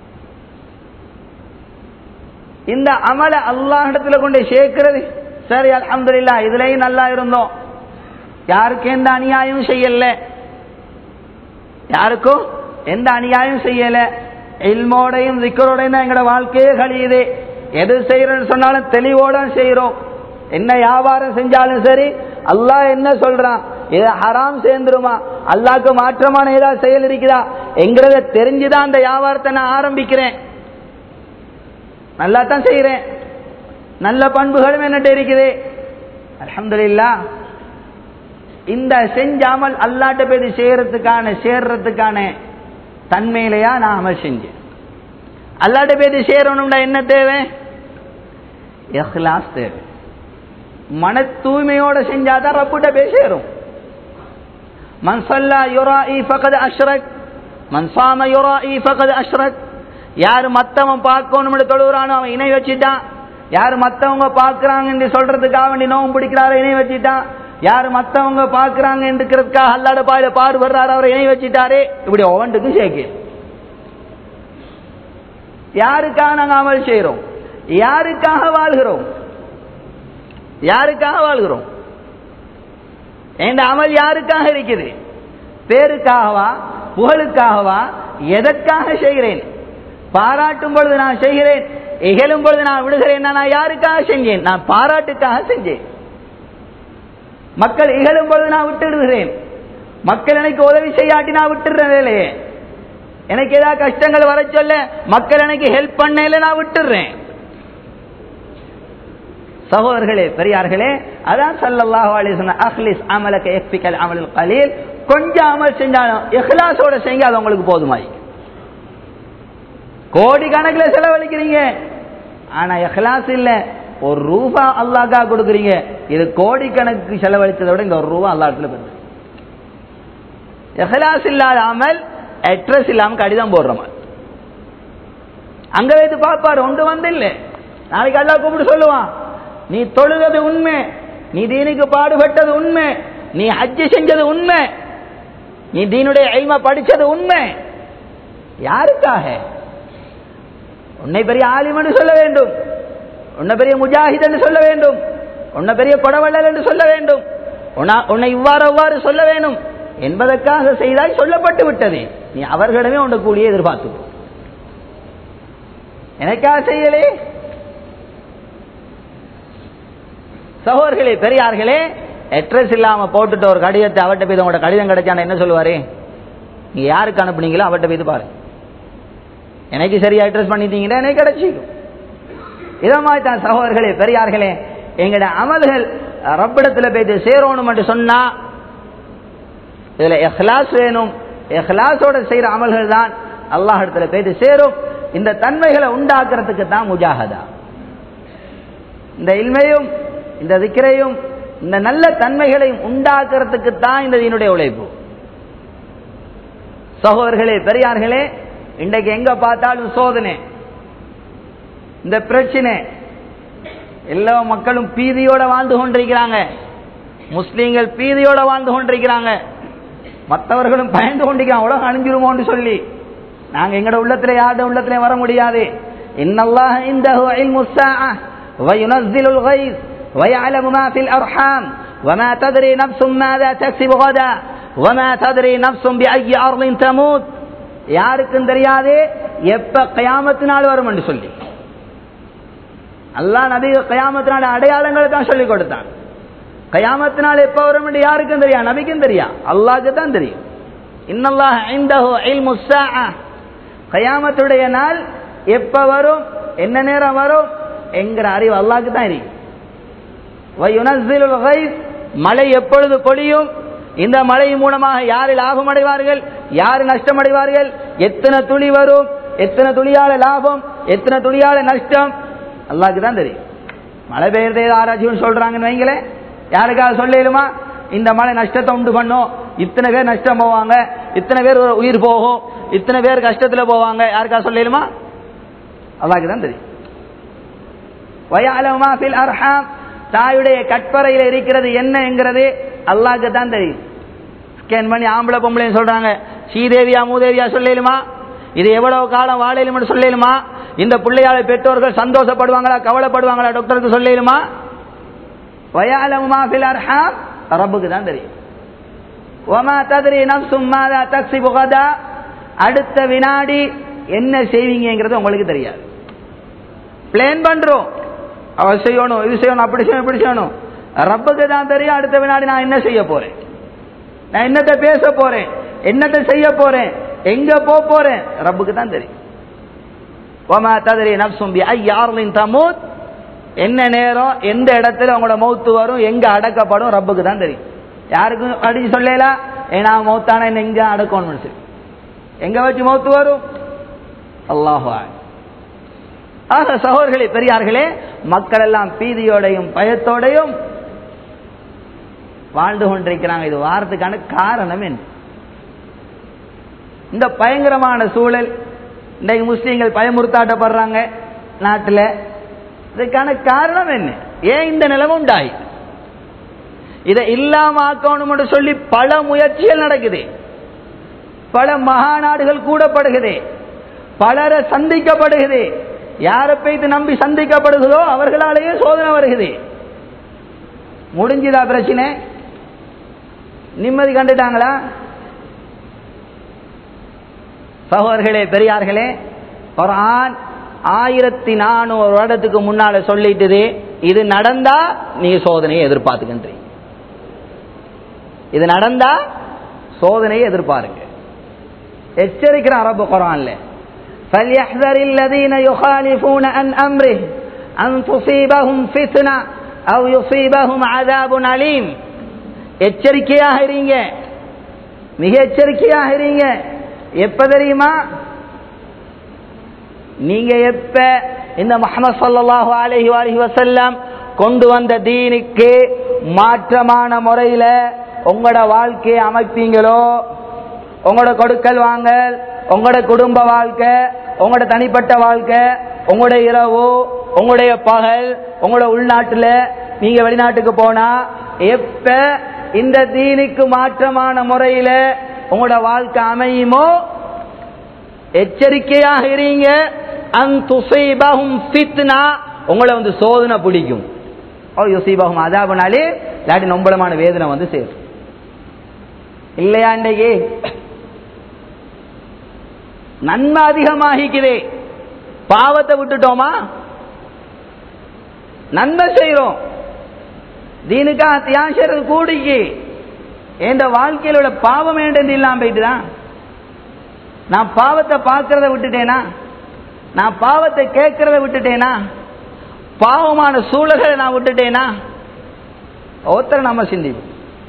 இந்த அமலை அல்லாஹிடத்துல கொண்டு சேர்க்கிறது சரி அலமதுல்லா இதுலயும் நல்லா இருந்தோம் யாருக்கும் எந்த அநியாயம் செய்யல யாருக்கும் எந்த அநியாயம் செய்யல இல்மோடையும் திக்கரோடையும் தான் எங்களோட வாழ்க்கையே கழியுது எது செய்யறோம்னு சொன்னாலும் தெளிவோட செய்யறோம் என்ன வியாபாரம் செஞ்சாலும் சரி அல்லாஹ் என்ன சொல்றான் இது ஹராம் சேர்ந்துருமா அல்லாக்கு மாற்றமான ஏதாவது செயல் இருக்குதா என்கிறத தெரிஞ்சுதான் அந்த வியாபாரத்தை நான் ஆரம்பிக்கிறேன் நல்லா தான் செய்யறேன் நல்ல பண்புகளும் என்னட்ட இருக்குது அலமதுல்லா இந்த செஞ்சாமல் அல்லாட்ட போய் சேர்றதுக்கான சேர்றதுக்கான தன்மையிலையா நான் அமல் செஞ்சேன் அல்லாட்ட போய் சேரணும்டா என்ன தேவை இஹ்லாஸ் தேவை மன தூய்மையோட செஞ்சாதான் ரப்புட்ட போய் சேரும் மன் சல்லா யுராஇ ஃபகத் அஷ்ரக் மன் சாம யுராஇ ஃபகத் அஷ்ரக் யார் மத்தவன் பார்க்கணும்னு தொழுகிறானோ அவன் இணை வச்சுட்டான் யார் மத்தவங்க பார்க்கறாங்கன்னு சொல்றதுக்காக வேண்டி நோவும் பிடிக்கிறாரோ இணை வச்சுட்டான் யார் மத்தவங்க பார்க்கறாங்க இருக்கிறதுக்காக அல்லாட பாயில பாடு வர்றாரு அவரை இணை வச்சுட்டாரே இப்படி ஒவ்வொன்றுக்கும் சேர்க்கு யாருக்காக நாங்க அமல் செய்யறோம் யாருக்காக வாழ்கிறோம் யாருக்காக வாழ்கிறோம் என் அமல் யாருக்காக இருக்குது பேருக்காகவா புகழுக்காகவா எதற்காக செய்கிறேன் பாராட்டும் பொழுது நான் செய்கிறேன் இகழும் பொழுது நான் விடுகிறேன் நான் யாருக்காக செஞ்சேன் நான் பாராட்டுக்காக செஞ்சேன் மக்கள் இகழும் பொழுது நான் விட்டுடுகிறேன் மக்கள் எனக்கு உதவி செய்யாட்டி நான் விட்டுடுறேன் வேலையே எனக்கு ஏதாவது கஷ்டங்கள் வர சொல்ல மக்கள் எனக்கு ஹெல்ப் பண்ணல நான் விட்டுடுறேன் சகோதரர்களே பெரியார்களே அதான் சல்லல்லாஹு அலைஹி சொன்ன அஹ்லிஸ் அமலக எஃபிகல் அமலுல் கலீல் கொஞ்சம் அமல் செஞ்சாலும் இஹ்லாஸோட செய்யுங்க அது உங்களுக்கு போதுமாய் கோடி கணக்கில் செலவழிக்கிறீங்க ஆனா இஹ்லாஸ் இல்ல ஒரு ரூபா அல்லாஹ்க்கா கொடுக்குறீங்க இது கோடி கணக்கு செலவழித்ததை விட இந்த ஒரு ரூபா அல்லாஹ்ல பெருது இஹ்லாஸ் இல்லாத அமல் அட்ரஸ் இல்லாம கடிதம் போடுற மாதிரி அங்க வைத்து பார்ப்பாரு ஒன்று வந்து இல்லை நாளைக்கு அல்லாஹ் கூப்பிட்டு சொல்லுவான் நீ தொழுவது உண்மை நீ தீனுக்கு பாடுபட்டது உண்மை நீ ஹஜ்ஜு செஞ்சது உண்மை நீ தீனுடைய ஐமா படிச்சது உண்மை யாருக்காக உன்னை பெரிய ஆலிம் சொல்ல வேண்டும் உன்னை பெரிய முஜாஹித் என்று சொல்ல வேண்டும் உன்னை பெரிய கொடவள்ளல் என்று சொல்ல வேண்டும் உன்னை இவ்வாறு அவ்வாறு சொல்ல வேண்டும் என்பதற்காக செய்தாய் சொல்லப்பட்டு விட்டது நீ அவர்களிடமே உன்னை கூலியை எதிர்பார்த்து எனக்காக செய்யலே சகோதர்களே பெரியார்களே அட்ரஸ் இல்லாம போட்டுட்டு ஒரு கடிதத்தை அவட்ட போய் உங்களோட கடிதம் கிடைச்சான என்ன சொல்லுவாரு நீங்க யாருக்கு அனுப்புனீங்களோ அவட்ட போய் பாரு எனக்கு சரியா அட்ரஸ் பண்ணிட்டீங்கன்னா எனக்கு கிடைச்சிக்கும் இதை மாதிரி தான் சகோதரர்களே பெரியார்களே எங்கட அமல்கள் ரப்பிடத்துல போய் சேரணும் என்று சொன்னா இதுல எஹ்லாஸ் வேணும் எஹ்லாஸோட செய்யற அமல்கள் தான் அல்லாஹ் இடத்துல போய் சேரும் இந்த தன்மைகளை உண்டாக்குறதுக்கு தான் முஜாகதா இந்த இல்மையும் இந்த திக்கரையும் இந்த நல்ல தன்மைகளையும் உண்டாக்குறதுக்கு தான் இந்த இதனுடைய உழைப்பு சகோதரர்களே பெரியார்களே இன்றைக்கு எங்க பார்த்தாலும் சோதனை இந்த பிரச்சனை எல்லா மக்களும் பீதியோட வாழ்ந்து கொண்டிருக்கிறாங்க முஸ்லீம்கள் பீதியோட வாழ்ந்து கொண்டிருக்கிறாங்க மற்றவர்களும் பயந்து கொண்டிருக்கிறாங்க உலகம் அணிஞ்சிருமோன்னு சொல்லி நாங்க எங்கட உள்ளத்துல யாரோட உள்ளத்துல வர முடியாது இன்னல்லாஹ இந்தஹு இல்மு ஸாஅ وينزل الغيث ويعلم ما في الأرحام وما تدري نفس ماذا تكسب غدا وما تدري نفس بأي أرض تموت யாருக்கும் தெரியாது எப்ப கயாமத்து நாள் வரும் என்று சொல்லி அல்லா நபி கயாமத்து நாள் அடையாளங்களை தான் சொல்லி கொடுத்தான் கயாமத்து நாள் எப்ப வரும் என்று யாருக்கும் தெரியா நபிக்கும் தெரியா அல்லாஹ்க்கு தான் தெரியும் இன்னல்லாஹ் இந்தஹு இல்மு ஸாஅ கயாமத்துடைய நாள் எப்ப வரும் என்ன நேரம் வரும் என்கிற அறிவு அல்லாஹ்க்கு தான் இருக்கு வயுனஸ்ஸிலுல் கைஸ் மழை எப்பொழுது பொழியும் இந்த மழை மூலமாக யார் லாபம் அடைவார்கள் யார் நஷ்டம் அடைவார்கள் எத்தனை துளி வரும் எத்தனை துளியால லாபம் எத்தனை துளியால நஷ்டம் அல்லாஹ்க்கு தான் தெரியும் மழை பெய்யறதே ஆராய்ச்சின்னு சொல்றாங்கன்னு வைங்களேன் யாருக்காக சொல்லிடுமா இந்த மழை நஷ்டத்தை உண்டு பண்ணும் இத்தனை பேர் நஷ்டம் போவாங்க இத்தனை பேர் உயிர் போகும் இத்தனை பேர் கஷ்டத்துல போவாங்க யாருக்காக சொல்லிடுமா அல்லாஹ்க்கு தான் தெரியும் வயாலமா ஃபில் அர்ஹாம் தாயுடைய கட்பறையில் இருக்கிறது என்ன என்கிறது அல்லாஹ்க்கு தான் தெரியும் ஸ்கேன் பண்ணி ஆம்பளை பொம்பளைன்னு சொல்றாங்க ஸ்ரீதேவியா மூதேவியா சொல்லிடுமா இது எவ்வளவு காலம் வாழையிலும் சொல்லிடுமா இந்த பிள்ளையாள பெற்றோர்கள் சந்தோஷப்படுவாங்களா கவலைப்படுவாங்களா டாக்டருக்கு சொல்லிடுமா வயாலமா ஃபில் அர்ஹாம் ரப்புக்கு தான் தெரியும் ஒமா தத்ரி நப்சும் மாதா தக்ஸிபு கதா அடுத்த வினாடி என்ன செய்வீங்கிறது உங்களுக்கு தெரியாது பிளான் பண்றோம் அவ செய்யணும் இது செய்யணும் அப்படி செய்யணும் இப்படி செய்யணும் ரப்புக்கு தான் தெரியும் அடுத்த வினாடி நான் என்ன செய்ய போறேன் நான் என்னத்தை பேச போறேன் என்னத்தை செய்ய போறேன் எங்க போக போறேன் ரப்புக்கு தான் தெரியும் ஒமா ததரி நப்சும் பி ஐயாரின் தமூத் என்ன நேரம் எந்த இடத்துல உங்களோட மௌத்து வரும் எங்க அடக்கப்படும் ரப்புக்கு தான் தெரியும் யாருக்கும் அடிச்சு சொல்லல ஏன்னா மௌத்தான என்ன எங்க அடக்கணும் சொல்லி எங்க வச்சு மௌத்து வரும் அல்லாஹு ஆக சகோதரர்களே பெரியார்களே மக்கள் எல்லாம் பீதியோடையும் பயத்தோடையும் வாழ்ந்து கொண்டிருக்கிறாங்க இது வாரத்துக்கான காரணம் என்ன இந்த பயங்கரமான சூழல் இன்றைக்கு முஸ்லீம்கள் பயமுறுத்தாட்டப்படுறாங்க நாட்டில் இதுக்கான காரணம் என்ன ஏன் இந்த நிலைமை உண்டாய் இதை இல்லாம ஆக்கணும் சொல்லி பல முயற்சிகள் நடக்குது பல மகாநாடுகள் கூடப்படுகிறது பலரை சந்திக்கப்படுகிறது யாரை போய்த்து நம்பி சந்திக்கப்படுகிறதோ அவர்களாலேயே சோதனை வருகிறது முடிஞ்சுதா பிரச்சனை நிம்மதி கண்டுட்டாங்களா சகோதரர்களே பெரியார்களே குரான் ஆயிரத்தி நானூறு வருடத்துக்கு முன்னால சொல்லிட்டுது இது நடந்தா நீ சோதனையை எதிர்பார்த்துக்கின்றீங்க இது நடந்தா சோதனையை எதிர்பாருங்க எச்சரிக்கிற அரபு குரான்ல فليحذر الذين يخالفون عن امره ان تصيبهم فتنه او يصيبهم عذاب اليم எச்சரிக்கையாக இருங்க மிக எச்சரிக்கையாக இருங்க எப்ப தெரியுமா நீங்க எப்ப இந்த முகமது சல்லாஹூ அலஹி அலஹி வசல்லாம் கொண்டு வந்த தீனுக்கு மாற்றமான முறையில உங்களோட வாழ்க்கையை அமைப்பீங்களோ உங்களோட கொடுக்கல் வாங்கல் உங்களோட குடும்ப வாழ்க்கை உங்களோட தனிப்பட்ட வாழ்க்கை உங்களோட இரவு உங்களுடைய பகல் உங்களோட உள்நாட்டுல நீங்க வெளிநாட்டுக்கு போனா எப்ப இந்த தீனுக்கு மாற்றமான முறையில உங்களோட வாழ்க்கை அமையுமோ எச்சரிக்கையாக இருங்க அந்துசைபகும் ஃபித்னா உங்களை வந்து சோதனை பிடிக்கும் ஓ யுசீபகும் அதாபனாலே இல்லாட்டி நொம்பளமான வேதனை வந்து சேரும் இல்லையா இன்றைக்கு நன்மை அதிகமாகிக்குதே பாவத்தை விட்டுட்டோமா நன்மை செய்யறோம் தீனுக்கா தியாகம் செய்யறது கூடிக்கு என் வாழ்க்கையில உள்ள பாவம் என்று இல்லாம போயிட்டுதான் நான் பாவத்தை பார்க்கறத விட்டுட்டேனா நான் பாவத்தை கேட்கறத விட்டுட்டேனா பாவமான சூழல்களை நான் விட்டுட்டேனா ஒருத்தர் நம்ம சிந்திப்போம்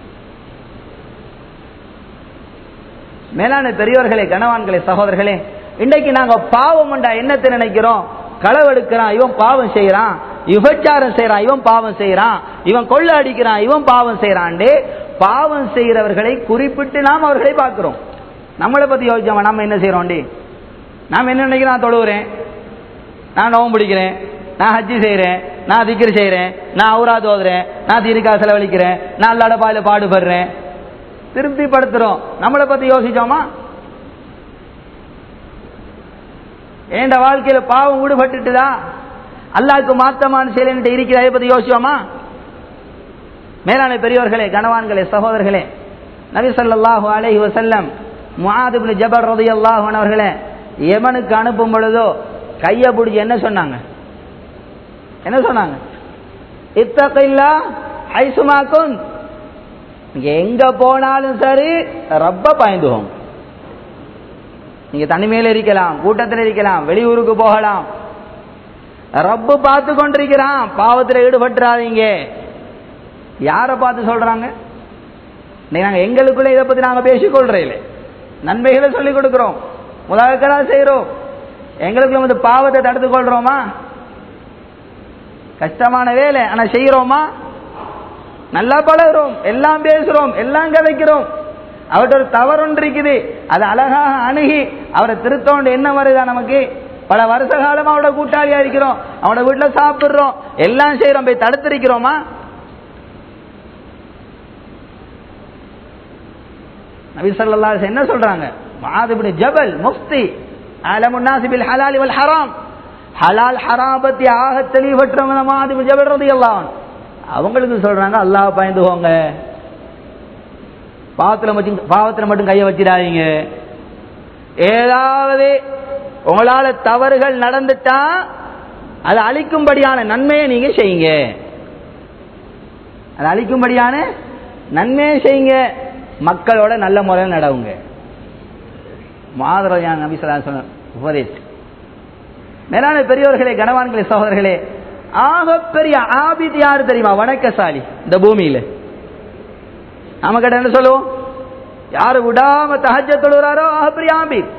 மேலான பெரியவர்களே கணவான்களே சகோதரர்களே இன்றைக்கு நாங்க பாவம் உண்டா என்னத்தை நினைக்கிறோம் களவெடுக்கிறான் இவன் பாவம் செய்யறான் விபச்சாரம் செய்யறான் இவன் பாவம் செய்யறான் இவன் கொள்ள அடிக்கிறான் இவன் பாவம் செய்யறான்டே பாவம் செய்கிறவர்களை குறிப்பிட்டு நாம் அவர்களை பார்க்கிறோம் நம்மளை பத்தி யோசிச்சோம் நம்ம என்ன செய்யறோம் நாம் என்ன நினைக்கிறோம் நான் தொழுகிறேன் நான் நோம்பு பிடிக்கிறேன் நான் ஹஜ்ஜி செய்கிறேன் நான் திக்கிரி செய்கிறேன் நான் அவுராது ஓதுறேன் நான் தீனிக்கா செலவழிக்கிறேன் நான் அல்லாட பாயில பாடுபடுறேன் திருப்திப்படுத்துறோம் நம்மளை பத்தி யோசிச்சோமா ஏண்ட வாழ்க்கையில பாவம் ஈடுபட்டுட்டுதா அல்லாவுக்கு மாத்தமான செயல் இருக்கிற அதை பத்தி யோசிச்சோமா மேலான பெரியவர்களே கணவான்களே சகோதரர்களே நபி ஸல்லல்லாஹு அலைஹி வஸல்லம் முஆத் இப்னு ஜபல் ரலியல்லாஹு அன்ஹு அவர்களே யமனுக்கு அனுப்பும் பொழுதோ கையை பிடிச்சி என்ன சொன்னாங்க என்ன சொன்னாங்க இத்தகில்லா ஐசுமாக்கும் எங்க போனாலும் சரி ரப்ப பயந்துவோம் நீங்க தனிமையில இருக்கலாம் கூட்டத்தில் இருக்கலாம் வெளியூருக்கு போகலாம் ரப்பு பார்த்து கொண்டிருக்கிறான் பாவத்தில் ஈடுபட்டுறாதீங்க யாரை பார்த்து சொல்றாங்க நாங்க எங்களுக்குள்ள இதை பத்தி நாங்க பேசிக்கொள்றேன் நன்மைகளை சொல்லிக் கொடுக்கிறோம் முதல்களா செய்யறோம் எங்களுக்குள்ள வந்து பாவத்தை தடுத்து கொள்றோமா கஷ்டமான வேலை ஆனா செய்யறோமா நல்லா பழகிறோம் எல்லாம் பேசுறோம் எல்லாம் கதைக்கிறோம் அவர்கிட்ட ஒரு தவறு ஒன்று இருக்குது அது அழகாக அணுகி அவரை திருத்தோண்டு என்ன வருதா நமக்கு பல வருஷ காலமா அவரோட கூட்டாளியா இருக்கிறோம் அவனோட வீட்டுல சாப்பிடுறோம் எல்லாம் செய்யறோம் போய் தடுத்திருக்கிறோமா நபி ஸல்லல்லாஹு அலைஹி என்ன சொல்றாங்க முஆத் இப்னு ஜபல் முஃப்தி அலமுன் நாஸ் பில் ஹலால் வல் ஹராம் ஹலால் ஹராம் பத்தி ஆக தெளிவற்றவங்க முஆத் இப்னு ஜபல் ரலியல்லாஹு அன்ஹு அவங்களுக்கு சொல்றாங்க அல்லாஹ் பயந்துக்கோங்க பாவத்தில் மட்டும் பாவத்தில் மட்டும் கையை வச்சிடாதீங்க ஏதாவது உங்களால தவறுகள் நடந்துட்டா அதை அழிக்கும்படியான நன்மையை நீங்க செய்யுங்க அதை அழிக்கும்படியான நன்மையை செய்யுங்க மக்களோட நல்ல முறையில் நடவுங்க மாதரவையான நபி சொல்லா சொன்ன உபதேசம் மேலான பெரியவர்களே கனவான்களே சகோதரர்களே ஆகப்பெரிய ஆபித் யாரு தெரியுமா வணக்கசாலி இந்த பூமியில நாம கிட்ட என்ன சொல்லுவோம் யாரு விடாம தஹஜ தொழுகிறாரோ பெரிய ஆபீர்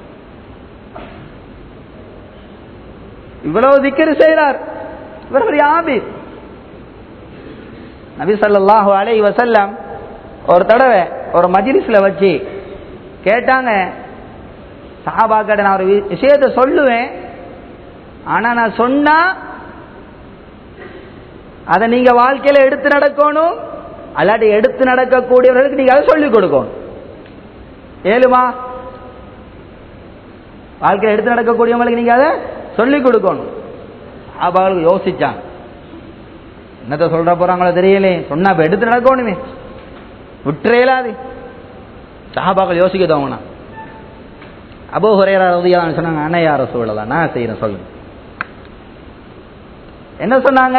இவ்வளவு திக்கிரு செய்கிறார் இவர் பெரிய ஆபீர் நபி ஸல்லல்லாஹு அலைஹி வஸல்லம் ஒரு தடவை ஒரு மஜ்லிஸ்ல வச்சு கேட்டாங்க சஹாபாக்கிட்ட நான் ஒரு வி- விஷயத்தை சொல்லுவேன் ஆனா நான் சொன்னா அதை நீங்க வாழ்க்கையில எடுத்து நடக்கணும் அல்லாட்டி எடுத்து நடக்கக்கூடியவர்களுக்கு நீங்க அதை சொல்லிக் கொடுக்கணும் ஏழுமா வாழ்க்கையில எடுத்து நடக்கக்கூடியவங்களுக்கு நீங்க அதை சொல்லிக் கொடுக்கணும் அவர்களுக்கு யோசிச்சாங்க என்னத்த சொல்ற போறாங்களோ தெரியலே சொன்னா இப்ப எடுத்து நடக்கணுமே விட்டுறையலாது சஹாபாக்கள் யோசிக்க தோங்கண்ணா அபோ ஹுரேரா ரதியல்லாஹு சொன்னாங்க அண்ணா யார சூழலாம் நான் செய்யறேன் சொல்லுங்க என்ன சொன்னாங்க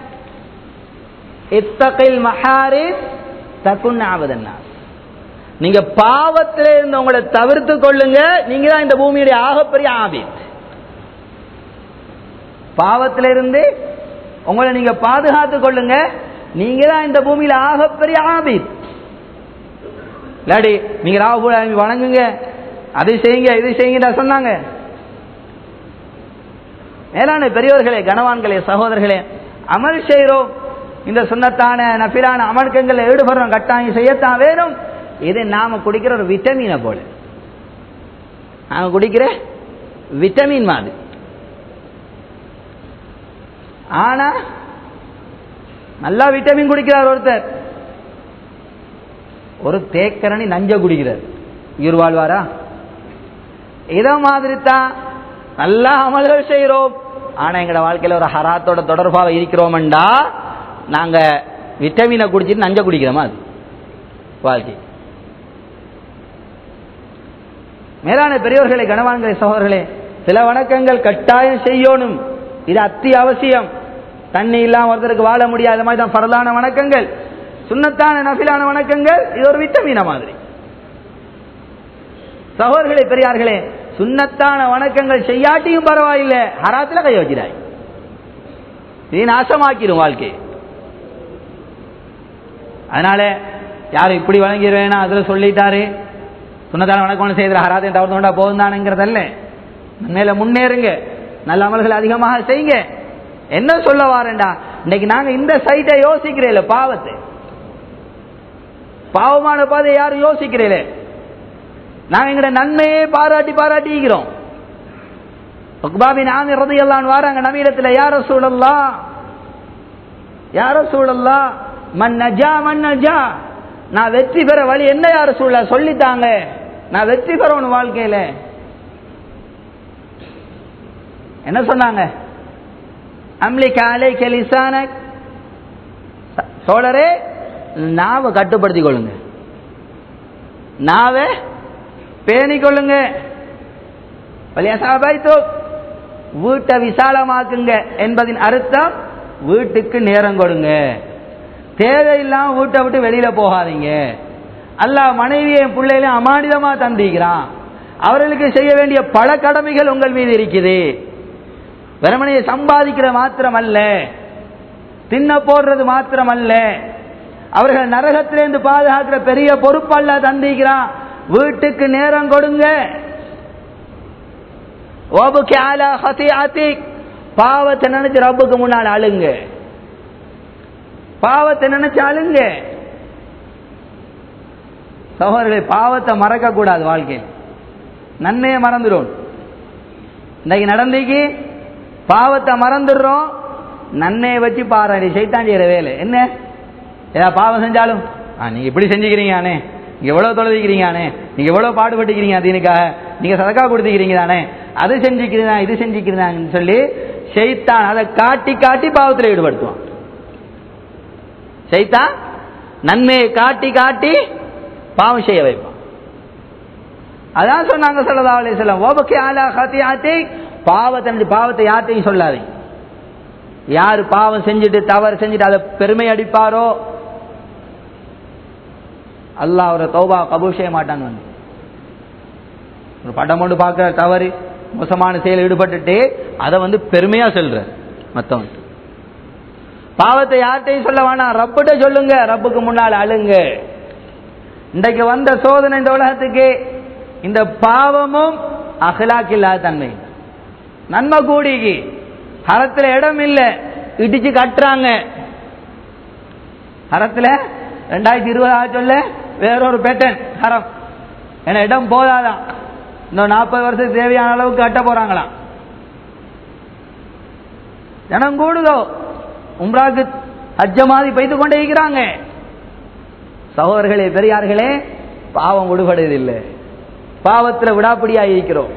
இத்தகில் மஹாரிஸ் தகுன் ஆவதன்னா நீங்க பாவத்திலே இருந்து உங்களை தவிர்த்து கொள்ளுங்க நீங்க தான் இந்த பூமியுடைய ஆகப்பெரிய ஆபித் பாவத்தில இருந்து உங்களை நீங்க பாதுகாத்து கொள்ளுங்க நீங்க தான் இந்த பூமியில ஆகப்பெரிய ஆபித் இல்லாடி நீங்க ராவு வணங்குங்க அதை செய்யுங்க இதை செய்யுங்க சொன்னாங்க மேலான பெரியவர்களே கனவான்களே சகோதரர்களே அமல் செய்கிறோம் இந்த சுண்ணத்தான நபிலான அமல்கங்களில் ஈடுபடுறோம் கட்டாயம் செய்யத்தான் வேணும் இது நாம குடிக்கிற ஒரு விட்டமினை போல நாம குடிக்கிற விட்டமின் மாதிரி ஆனா நல்லா விட்டமின் குடிக்கிறார் ஒருத்தர் ஒரு தேக்கரணி நஞ்ச குடிக்கிறார் உயிர் வாழ்வாரா இத மாதிரி தான் நல்லா அமல்கள் செய்கிறோம் ஆனா எங்கட வாழ்க்கையில ஒரு ஹராத்தோட தொடர்பாக இருக்கிறோம்டா நாங்க விட்டமினை குடிச்சிட்டு நஞ்ச குடிக்கிறோமா அது வாழ்க்கை மேலான பெரியவர்களே கனவான்களே சகோதரர்களே சில வணக்கங்கள் கட்டாயம் செய்யணும் இது அத்தியாவசியம் தண்ணி இல்லாம ஒருத்தருக்கு வாழ முடியாத மாதிரி தான் பரலான வணக்கங்கள் சுண்ணத்தான நபிலான வணக்கங்கள் இது ஒரு விட்டமின மாதிரி சகோதரர்களே பெரியார்களே சுண்ணத்தான வணக்கங்கள் செய்யாட்டியும் பரவாயில்லை ஹராத்துல கை வைக்கிறாய் நீ நாசமாக்கிடும் வாழ்க்கை அதனால யாரும் இப்படி வழங்கிடுவேனா அதுல சொல்லிட்டாரு சுண்ணத்தான வணக்கம் செய்கிற ஹராத்தையும் தவிர்த்து கொண்டா போதும் தானுங்கிறதல்ல மேல முன்னேறுங்க நல்ல அமல்கள் அதிகமாக செய்யுங்க என்ன சொல்ல வாரேன்டா இன்னைக்கு நாங்க இந்த சைட்டை யோசிக்கிறேன் பாவத்தை பாவமான பாதை யாரும் யோசிக்கிறீங்களே நாங்க எங்கட நன்மையே பாராட்டி பாராட்டிக்கிறோம் உக்பாபின் ஆமி ரதியல்லான் வாராங்க நவீனத்தில் யார சூழல்லாம் யார சூழல்லாம் மன் நஜா மன் நஜா நான் வெற்றி பெற வழி என்ன யார சூழல சொல்லித்தாங்க நான் வெற்றி பெறணும் வாழ்க்கையில என்ன சொன்னாங்க அம்லி காலை கெலிசான சோழரே நாவை கட்டுப்படுத்திக் கொள்ளுங்க நாவை பேணிக் கொள்ளுங்க வலியாசாபாய்த்தோ வீட்டை விசாலமாக்குங்க என்பதின் அர்த்தம் வீட்டுக்கு நேரம் கொடுங்க தேவையில்லாம வீட்டை விட்டு வெளியில போகாதீங்க அல்லாஹ் மனைவியையும் பிள்ளைகளையும் அமானிதமா தந்திக்கிறான் அவர்களுக்கு செய்ய வேண்டிய பல கடமைகள் உங்கள் மீது இருக்குது வெறுமனையை சம்பாதிக்கிற மாத்திரம் அல்ல தின்ன போடுறது மாத்திரம் அல்ல அவர்கள் நரகத்திலிருந்து பாதுகாக்கிற பெரிய பொறுப்பு அல்ல தந்திக்கிறான் வீட்டுக்கு நேரம் கொடுங்க ஓபுக்கு ஆலா ஹசியாத்திக் பாவத்தை நினைச்சு ரப்புக்கு முன்னால் அழுங்க பாவத்தை நினைச்சு அழுங்க சகோதரர்களே பாவத்தை மறக்க கூடாது வாழ்க்கையில் நன்மையை மறந்துடும் இன்னைக்கு நடந்தீங்க பாவத்தை மறந்துடுறோம் நன்மையை வச்சு பாரு நீ சைத்தான் செய்யற வேலை என்ன ஏதாவது பாவம் செஞ்சாலும் ஆ நீங்க இப்படி செஞ்சுக்கிறீங்க அண்ணே நீங்க எவ்வளவு தொலைவிக்கிறீங்க அண்ணே நீங்க எவ்வளவு பாடுபட்டுக்கிறீங்க அதனுக்காக நீங்க சதக்கா கொடுத்துக்கிறீங்க தானே அது செஞ்சுக்கிறீங்க இது செஞ்சுக்கிறீங்கன்னு சொல்லி செய்தான் அதை காட்டி காட்டி பாவத்தில் ஈடுபடுத்துவான் செய்தான் நன்மையை காட்டி காட்டி பாவம் செய்ய வைப்பான் அதான் சொன்னாங்க சொல்லதா அலிஸ்லாம் ஓபக்கே ஆலா ஹத்தியாத்தி பாவத்தை பாவத்தை யார்ட்டையும் சொல்லாதீங்க யார் பாவம் செஞ்சுட்டு தவறு செஞ்சுட்டு அதை பெருமை அடிப்பாரோ அல்லாஹ் அவரை தௌபா கபூல் செய்ய மாட்டான்னு வந்து ஒரு படம் கொண்டு பார்க்கிற தவறு மோசமான செயல் ஈடுபட்டுட்டு அதை வந்து பெருமையா சொல்ற மத்தவன் பாவத்தை யார்கிட்டையும் சொல்ல வேணாம் ரப்பிட்ட சொல்லுங்க ரப்புக்கு முன்னால் அழுங்க இன்றைக்கு வந்த சோதனை இந்த உலகத்துக்கு இந்த பாவமும் அகலாக் இல்லாத தன்மை நன்மை கூடிக்கு ஹரத்துல இடம் இல்லை இடிச்சு கட்டுறாங்க ஹரத்துல ரெண்டாயிரத்தி இருபது சொல்ல வேறொரு பேட்டன் ஹரம் ஏன்னா இடம் போதாதான் இன்னும் நாற்பது வருஷத்துக்கு தேவையான அளவுக்கு கட்ட போறாங்களாம் ஜனம் கூடுதோ உம்ராக்கு ஹஜ்ஜ மாதிரி பெய்து கொண்டே இருக்கிறாங்க சகோதரர்களே பெரியார்களே பாவம் விடுபடுவதில்லை பாவத்தில் விடாப்பிடியா இருக்கிறோம்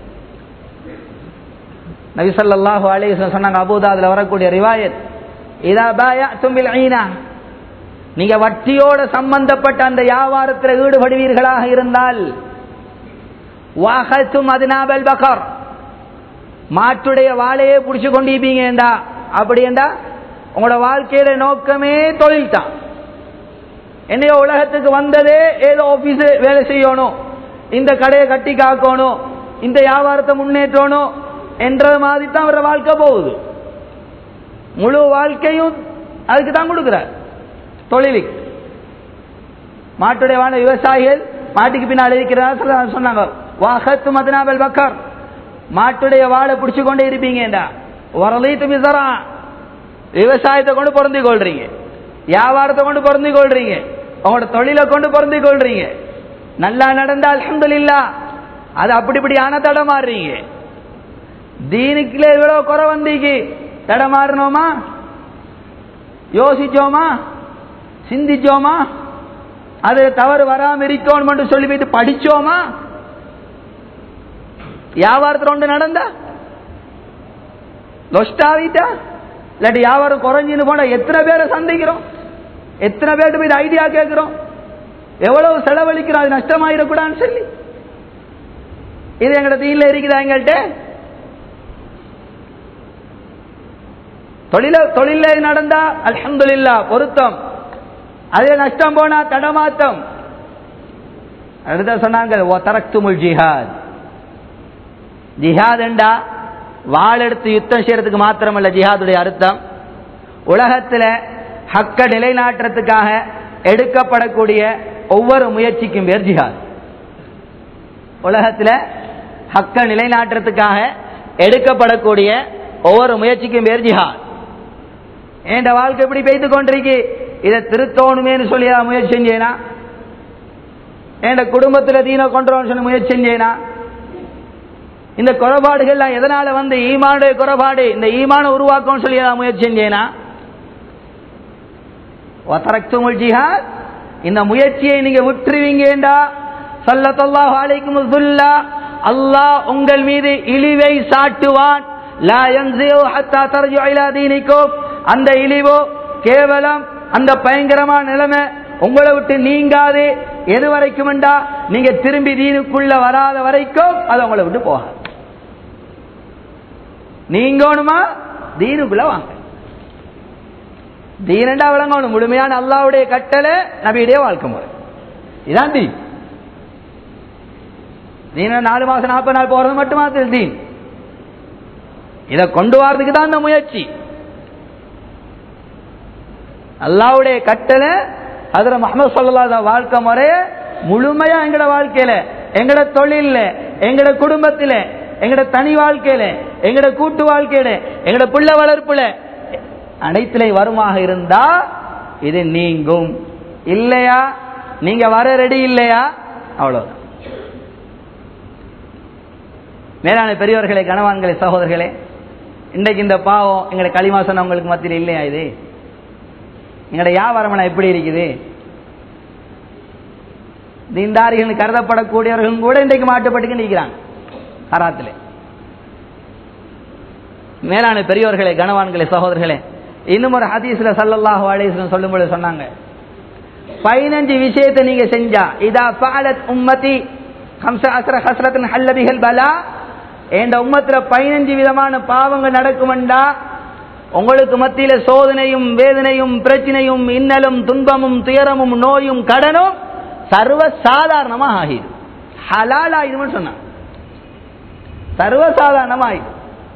நபிசல்லாஹு அலைஹி சொன்னாங்க அபூதாதுல வரக்கூடிய ரிவாயத் இதா பாயத்தும் பில் ஐனா நீங்க வட்டியோட சம்பந்தப்பட்ட அந்த வியாபாரத்தில் ஈடுபடுவீர்களாக இருந்தால் வாகத்தும் அதுனாபல் பகர் மாட்டுடைய வாழையே பிடிச்சு கொண்டிருப்பீங்கடா அப்படின்டா உங்களோட வாழ்க்கையில நோக்கமே தொழில் தான் என்னையோ உலகத்துக்கு வந்ததே ஏதோ ஆபீஸ் வேலை செய்யணும் இந்த கடையை கட்டி காக்கணும் இந்த வியாபாரத்தை முன்னேற்றணும் என்ற மாதிரி தான் அவர வாழ்க்கை போகுது முழு வாழ்க்கையும் அதுக்கு தான் கொடுக்குறார் தொழிலுக்கு மாட்டுடைய வாழ விவசாயிகள் மாட்டுக்கு பின்னால் இருக்கிறார் சொன்னாங்க வாகத்து மதனாபல் பக்கர் மாட்டுடைய வாழை பிடிச்சு கொண்டே இருப்பீங்கடா வரலைத்து மிசரா விவசாயத்தை கொண்டு பொருந்தி கொள்றீங்க வியாபாரத்தை கொண்டு பொருந்தி கொள்றீங்க உங்களோட தொழிலை கொண்டு பொருந்தி கொள்றீங்க நல்லா நடந்தா அலமதுல்லா அது அப்படி இப்படி ஆன தடமாறுறீங்க தீனுக்குல இவ்வளவு குறை வந்தீங்க தடமாறணுமா யோசிச்சோமா சிந்திச்சோமா அது தவறு வராம இருக்கணும் சொல்லி போயிட்டு படிச்சோமா வியாபாரத்தில் ஒன்று நடந்தா லொஸ்டாவிட்டா இல்லாட்டி வியாபாரம் குறைஞ்சின்னு போனா எத்தனை பேரை சந்திக்கிறோம் எத்தனை பேர்ட்டு போய் ஐடியா கேட்கிறோம் எவ்வளவு செலவழிக்கிறோம் அது நஷ்டமாயிடக்கூடாதுன்னு சொல்லி இது எங்கட தீன்ல இருக்குதா எங்கள்கிட்ட தொழில தொழில நடந்தா அல்ஹம்துலில்லா பொருத்தம் அதே நஷ்டம் போனா தடமாத்தம் அடுத்த சொன்னாங்க தரக்துமுல் ஜிஹாத் ஜிஹாத் என்றா வாள் எடுத்து யுத்தம் செய்யறதுக்கு மாத்திரமல்ல ஜிஹாதுடைய அர்த்தம் உலகத்தில் ஹக்க நிலைநாட்டுறதுக்காக எடுக்கப்படக்கூடிய ஒவ்வொரு முயற்சிக்கும் பேர் ஜிஹாத் உலகத்தில் ஹக்க நிலைநாட்டுறதுக்காக எடுக்கப்படக்கூடிய ஒவ்வொரு முயற்சிக்கும் பேர் ஜிஹாத் என் வாழ்க்கை எப்படி பெய்து கொண்டிருக்கு இதை திருத்தோணுமேனு சொல்லி முயற்சி செஞ்சேனா என் குடும்பத்தில் தீன கொண்டு சொல்லி முயற்சி செஞ்சேனா இந்த குறைபாடுகள்லாம் எதனால வந்து ஈமானுடைய குறைபாடு இந்த ஈமான உருவாக்கம் சொல்லி முயற்சி செஞ்சேனா ஜிஹாத் இந்த முயற்சியை நீங்க விட்டுருவீங்கடா சல்லத்தல்லாஹு அலைக்கும் துல்லா அல்லாஹ் உங்கள் மீது இழிவை சாட்டுவான் லா யன்சியு ஹத்தா தர்ஜு இலா தீனிக்கும் அந்த இழிவோ கேவலம் அந்த பயங்கரமான நிலைமை உங்களை விட்டு நீங்காது எது வரைக்கும் நீங்க திரும்பி தீனுக்குள்ள வராத வரைக்கும் அது உங்களை விட்டு போகாது நீங்கணுமா தீனுக்குள்ள வாங்க தீனண்டா விளங்கணும் முழுமையான அல்லாவுடைய கட்டளை நபியுடைய வாழ்க்கை முறை இதான் தீன் தீன நாலு மாசம் நாற்பது நாள் போறது மட்டுமா தீன் இதை கொண்டு வரதுக்கு தான் இந்த முயற்சி அல்லாவுடைய கட்டளை அதுல முகமது சொல்லா வாழ்க்கை முறைய முழுமையா எங்கட வாழ்க்கையில எங்கட தொழில எங்கட குடும்பத்தில எங்கட தனி வாழ்க்கையில எங்கட கூட்டு வாழ்க்கையில எங்கட பிள்ளை வளர்ப்புல அனைத்திலே வருமாக இருந்தா இது நீங்கும் இல்லையா நீங்க வர ரெடி இல்லையா அவ்வளவு மேலான பெரியவர்களே கணவான்களே சகோதரர்களே இன்றைக்கு இந்த பாவம் எங்களை களிமா சொன்னவங்களுக்கு மத்தியில் இல்லையா இது எங்களோட வியாபாரம் எப்படி இருக்குது தீண்டாரிகள் கருதப்படக்கூடியவர்களும் கூட இன்றைக்கு மாட்டுப்பட்டு நிற்கிறாங்க ஹராத்தில் மேலான பெரியோர்களே கனவான்களே சகோதரர்களே இன்னும் ஒரு ஹதீஸ்ல சல்லல்லாஹு அலைஹி சொல்லும்போது சொன்னாங்க பதினஞ்சு விஷயத்தை நீங்க செஞ்சா இதா பாலத் உம்மதி ஹம்ச அஸ்ர ஹஸ்ரத்தின் ஹல்லபிகள் பலா என்ற உம்மத்துல பதினஞ்சு விதமான பாவங்கள் நடக்குமெண்டா உங்களுக்கு மத்தியில சோதனையும் வேதனையும் பிரச்சனையும் இன்னலும் துன்பமும் துயரமும் நோயும் கடனும் சர்வ சாதாரணமாக ஆகிடும் ஹலால் ஆயிடும்னு சொன்னான் சர்வ சாதாரணமாயிடும்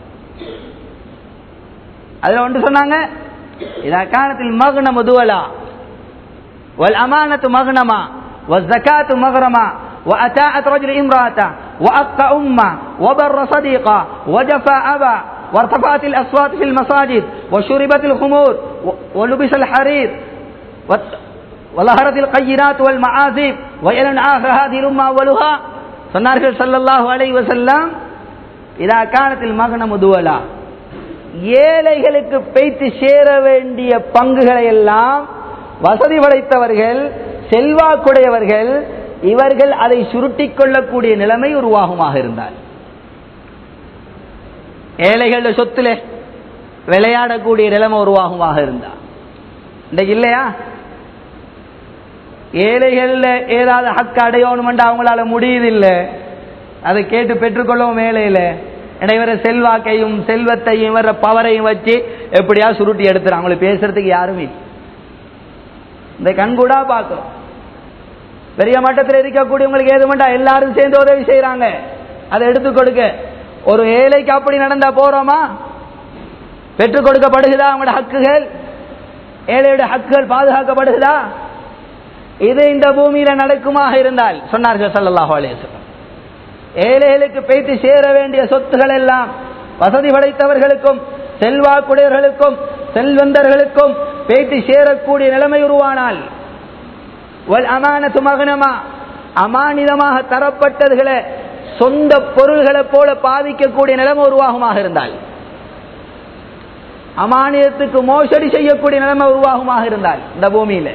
அதுல ஒன்று சொன்னாங்க இதா காலத்தில் மகுன முதுவலா வல் அமானத்து மகுனமா والزكاة مغرما وأتاءت رجل امرأته وأقى أمه وبر صديقه وجفى أبا وارتفعت الأصوات في المساجد وشربت الخمور ولبس الحرير وظهرت القينات والمعازف وإلى آخر هذه الأمة أولها சொன்னார்கள் சல்லல்லாஹு அலைஹி வஸல்லம் இதா காணத்தில் மகனம் துவலா ஏழைகளுக்கு பெய்த்து சேர வேண்டிய பங்குகளை எல்லாம் வசதி படைத்தவர்கள் செல்வாக்குடையவர்கள் இவர்கள் அதை சுருட்டிக் கொள்ளக்கூடிய நிலைமை உருவாகுமாக இருந்தார் ஏழைகள சொத்துல விளையாடக்கூடிய நிலைமை உருவாகுமாக இருந்தா இன்றைக்கு இல்லையா ஏழைகள்ல ஏதாவது ஹக்கு அடையணும்னு அவங்களால முடியுதில்லை அதை கேட்டு பெற்றுக்கொள்ளவும் மேலையில இவர செல்வாக்கையும் செல்வத்தையும் இவர பவரையும் வச்சு எப்படியா சுருட்டி எடுத்துறாங்க அவங்களுக்கு பேசுறதுக்கு யாருமே இந்த கண்கூடா பார்க்கிறோம் பெரிய மட்டத்தில் இருக்கக்கூடியவங்களுக்கு ஏது மாட்டா எல்லாரும் சேர்ந்து உதவி செய்யறாங்க அதை எடுத்து கொடுக்க ஒரு ஏழைக்கு அப்படி நடந்தா போறோமா பெற்றுக் கொடுக்கப்படுகிறதா அவங்களோட ஹக்குகள் ஏழையோட ஹக்குகள் பாதுகாக்கப்படுகிறதா இது இந்த பூமியில நடக்குமாக இருந்தால் சொன்னார்கள் சல்லல்லாஹு அலையம் ஏழைகளுக்கு பேய்த்து சேர வேண்டிய சொத்துகள் எல்லாம் வசதி படைத்தவர்களுக்கும் செல்வாக்குடையவர்களுக்கும் செல்வந்தர்களுக்கும் பேய்த்து சேரக்கூடிய நிலைமை உருவானால் அமானத்து மகனமா அமானிதமாக தரப்பட்டதுகளை சொந்த பொருள்களை போல பாதிக்கக்கூடிய நிலைமை உருவாகுமாக இருந்தால் அமானியத்துக்கு மோசடி செய்யக்கூடிய நிலைமை உருவாகுமாக இருந்தால் இந்த பூமியில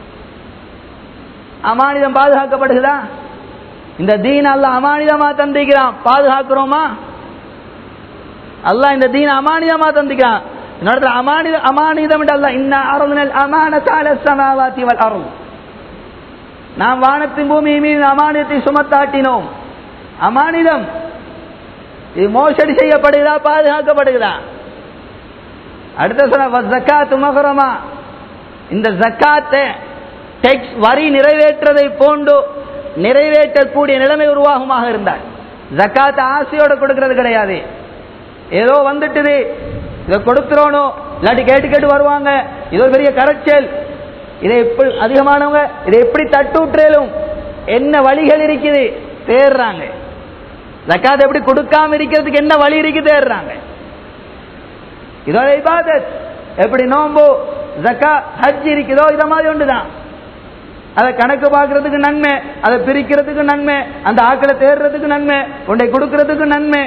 அமானிதம் பாதுகாக்கப்படுகிறதா இந்த தீன் அல்ல அமானிதமா தந்திக்கிறான் பாதுகாக்கிறோமா அல்லாஹ் இந்த தீன் அமானிதமா தந்திக்கிறான் இன்னொரு அமானித அமானிதம் அல்ல இன்ன அருள் அமானத்தால சமாவாத்தி வல் அருள் நாம் வானத்தின் பூமி மீது அமானியத்தை சுமத்தாட்டினோம் அமானிதம் இது மோசடி செய்யப்படுகிறா பாதுகாக்கப்படுகிறா அடுத்த சொல்ல ஜக்காத்து மகரமா இந்த ஜக்காத்தை டெக்ஸ் வரி நிறைவேற்றதை போன்று நிறைவேற்றக்கூடிய நிலைமை உருவாகுமாக இருந்தால் ஜக்காத் ஆசையோட கொடுக்கிறது கிடையாது ஏதோ வந்துட்டுது இதை கொடுத்துறோனும் இல்லாட்டி கேட்டு கேட்டு வருவாங்க இது ஒரு பெரிய கரைச்சல் இதை எப்படி அதிகமானவங்க இதை எப்படி தட்டு விட்டுறலும் என்ன வழிகள் இருக்குது தேடுறாங்க ஜக்காத் எப்படி கொடுக்காம இருக்கிறதுக்கு என்ன வழி இருக்கு தேடுறாங்க இதோட இபாதத் எப்படி நோம்பு ஜக்கா ஹஜ் இருக்குதோ இத மாதிரி ஒன்றுதான் அதை கணக்கு பார்க்கறதுக்கு நன்மை அதை பிரிக்கிறதுக்கு நன்மை அந்த ஆக்களை தேடுறதுக்கு நன்மை உன்னை கொடுக்கறதுக்கு நன்மை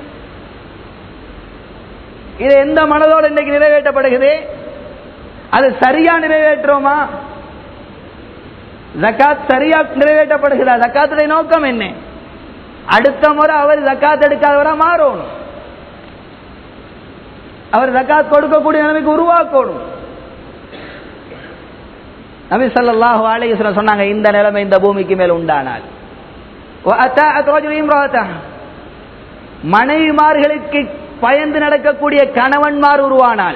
இது எந்த மனதோடு இன்னைக்கு நிறைவேற்றப்படுகிறது அது சரியா நிறைவேற்றுறோமா ஜக்காத் சரியா நிறைவேற்றப்படுகிறதா ஜக்காத்துடைய நோக்கம் என்ன அடுத்த முறை அவர் ஜக்காத் எடுக்காதவரா மாறணும் அவர் ஜக்காத் கொடுக்கக்கூடிய நிலைமைக்கு உருவாக்கணும் நபி ஸல்லல்லாஹு அலைஹி வஸல்லம் சொன்னாங்க இந்த நிலைமை இந்த பூமிக்கு மேல் உண்டானால் وَأَتَاءَتْ رَجُلٌ امْرَأَتَهُ மனைவிமார்களுக்கு பயந்து நடக்கக்கூடிய கணவன்மார் உருவானால்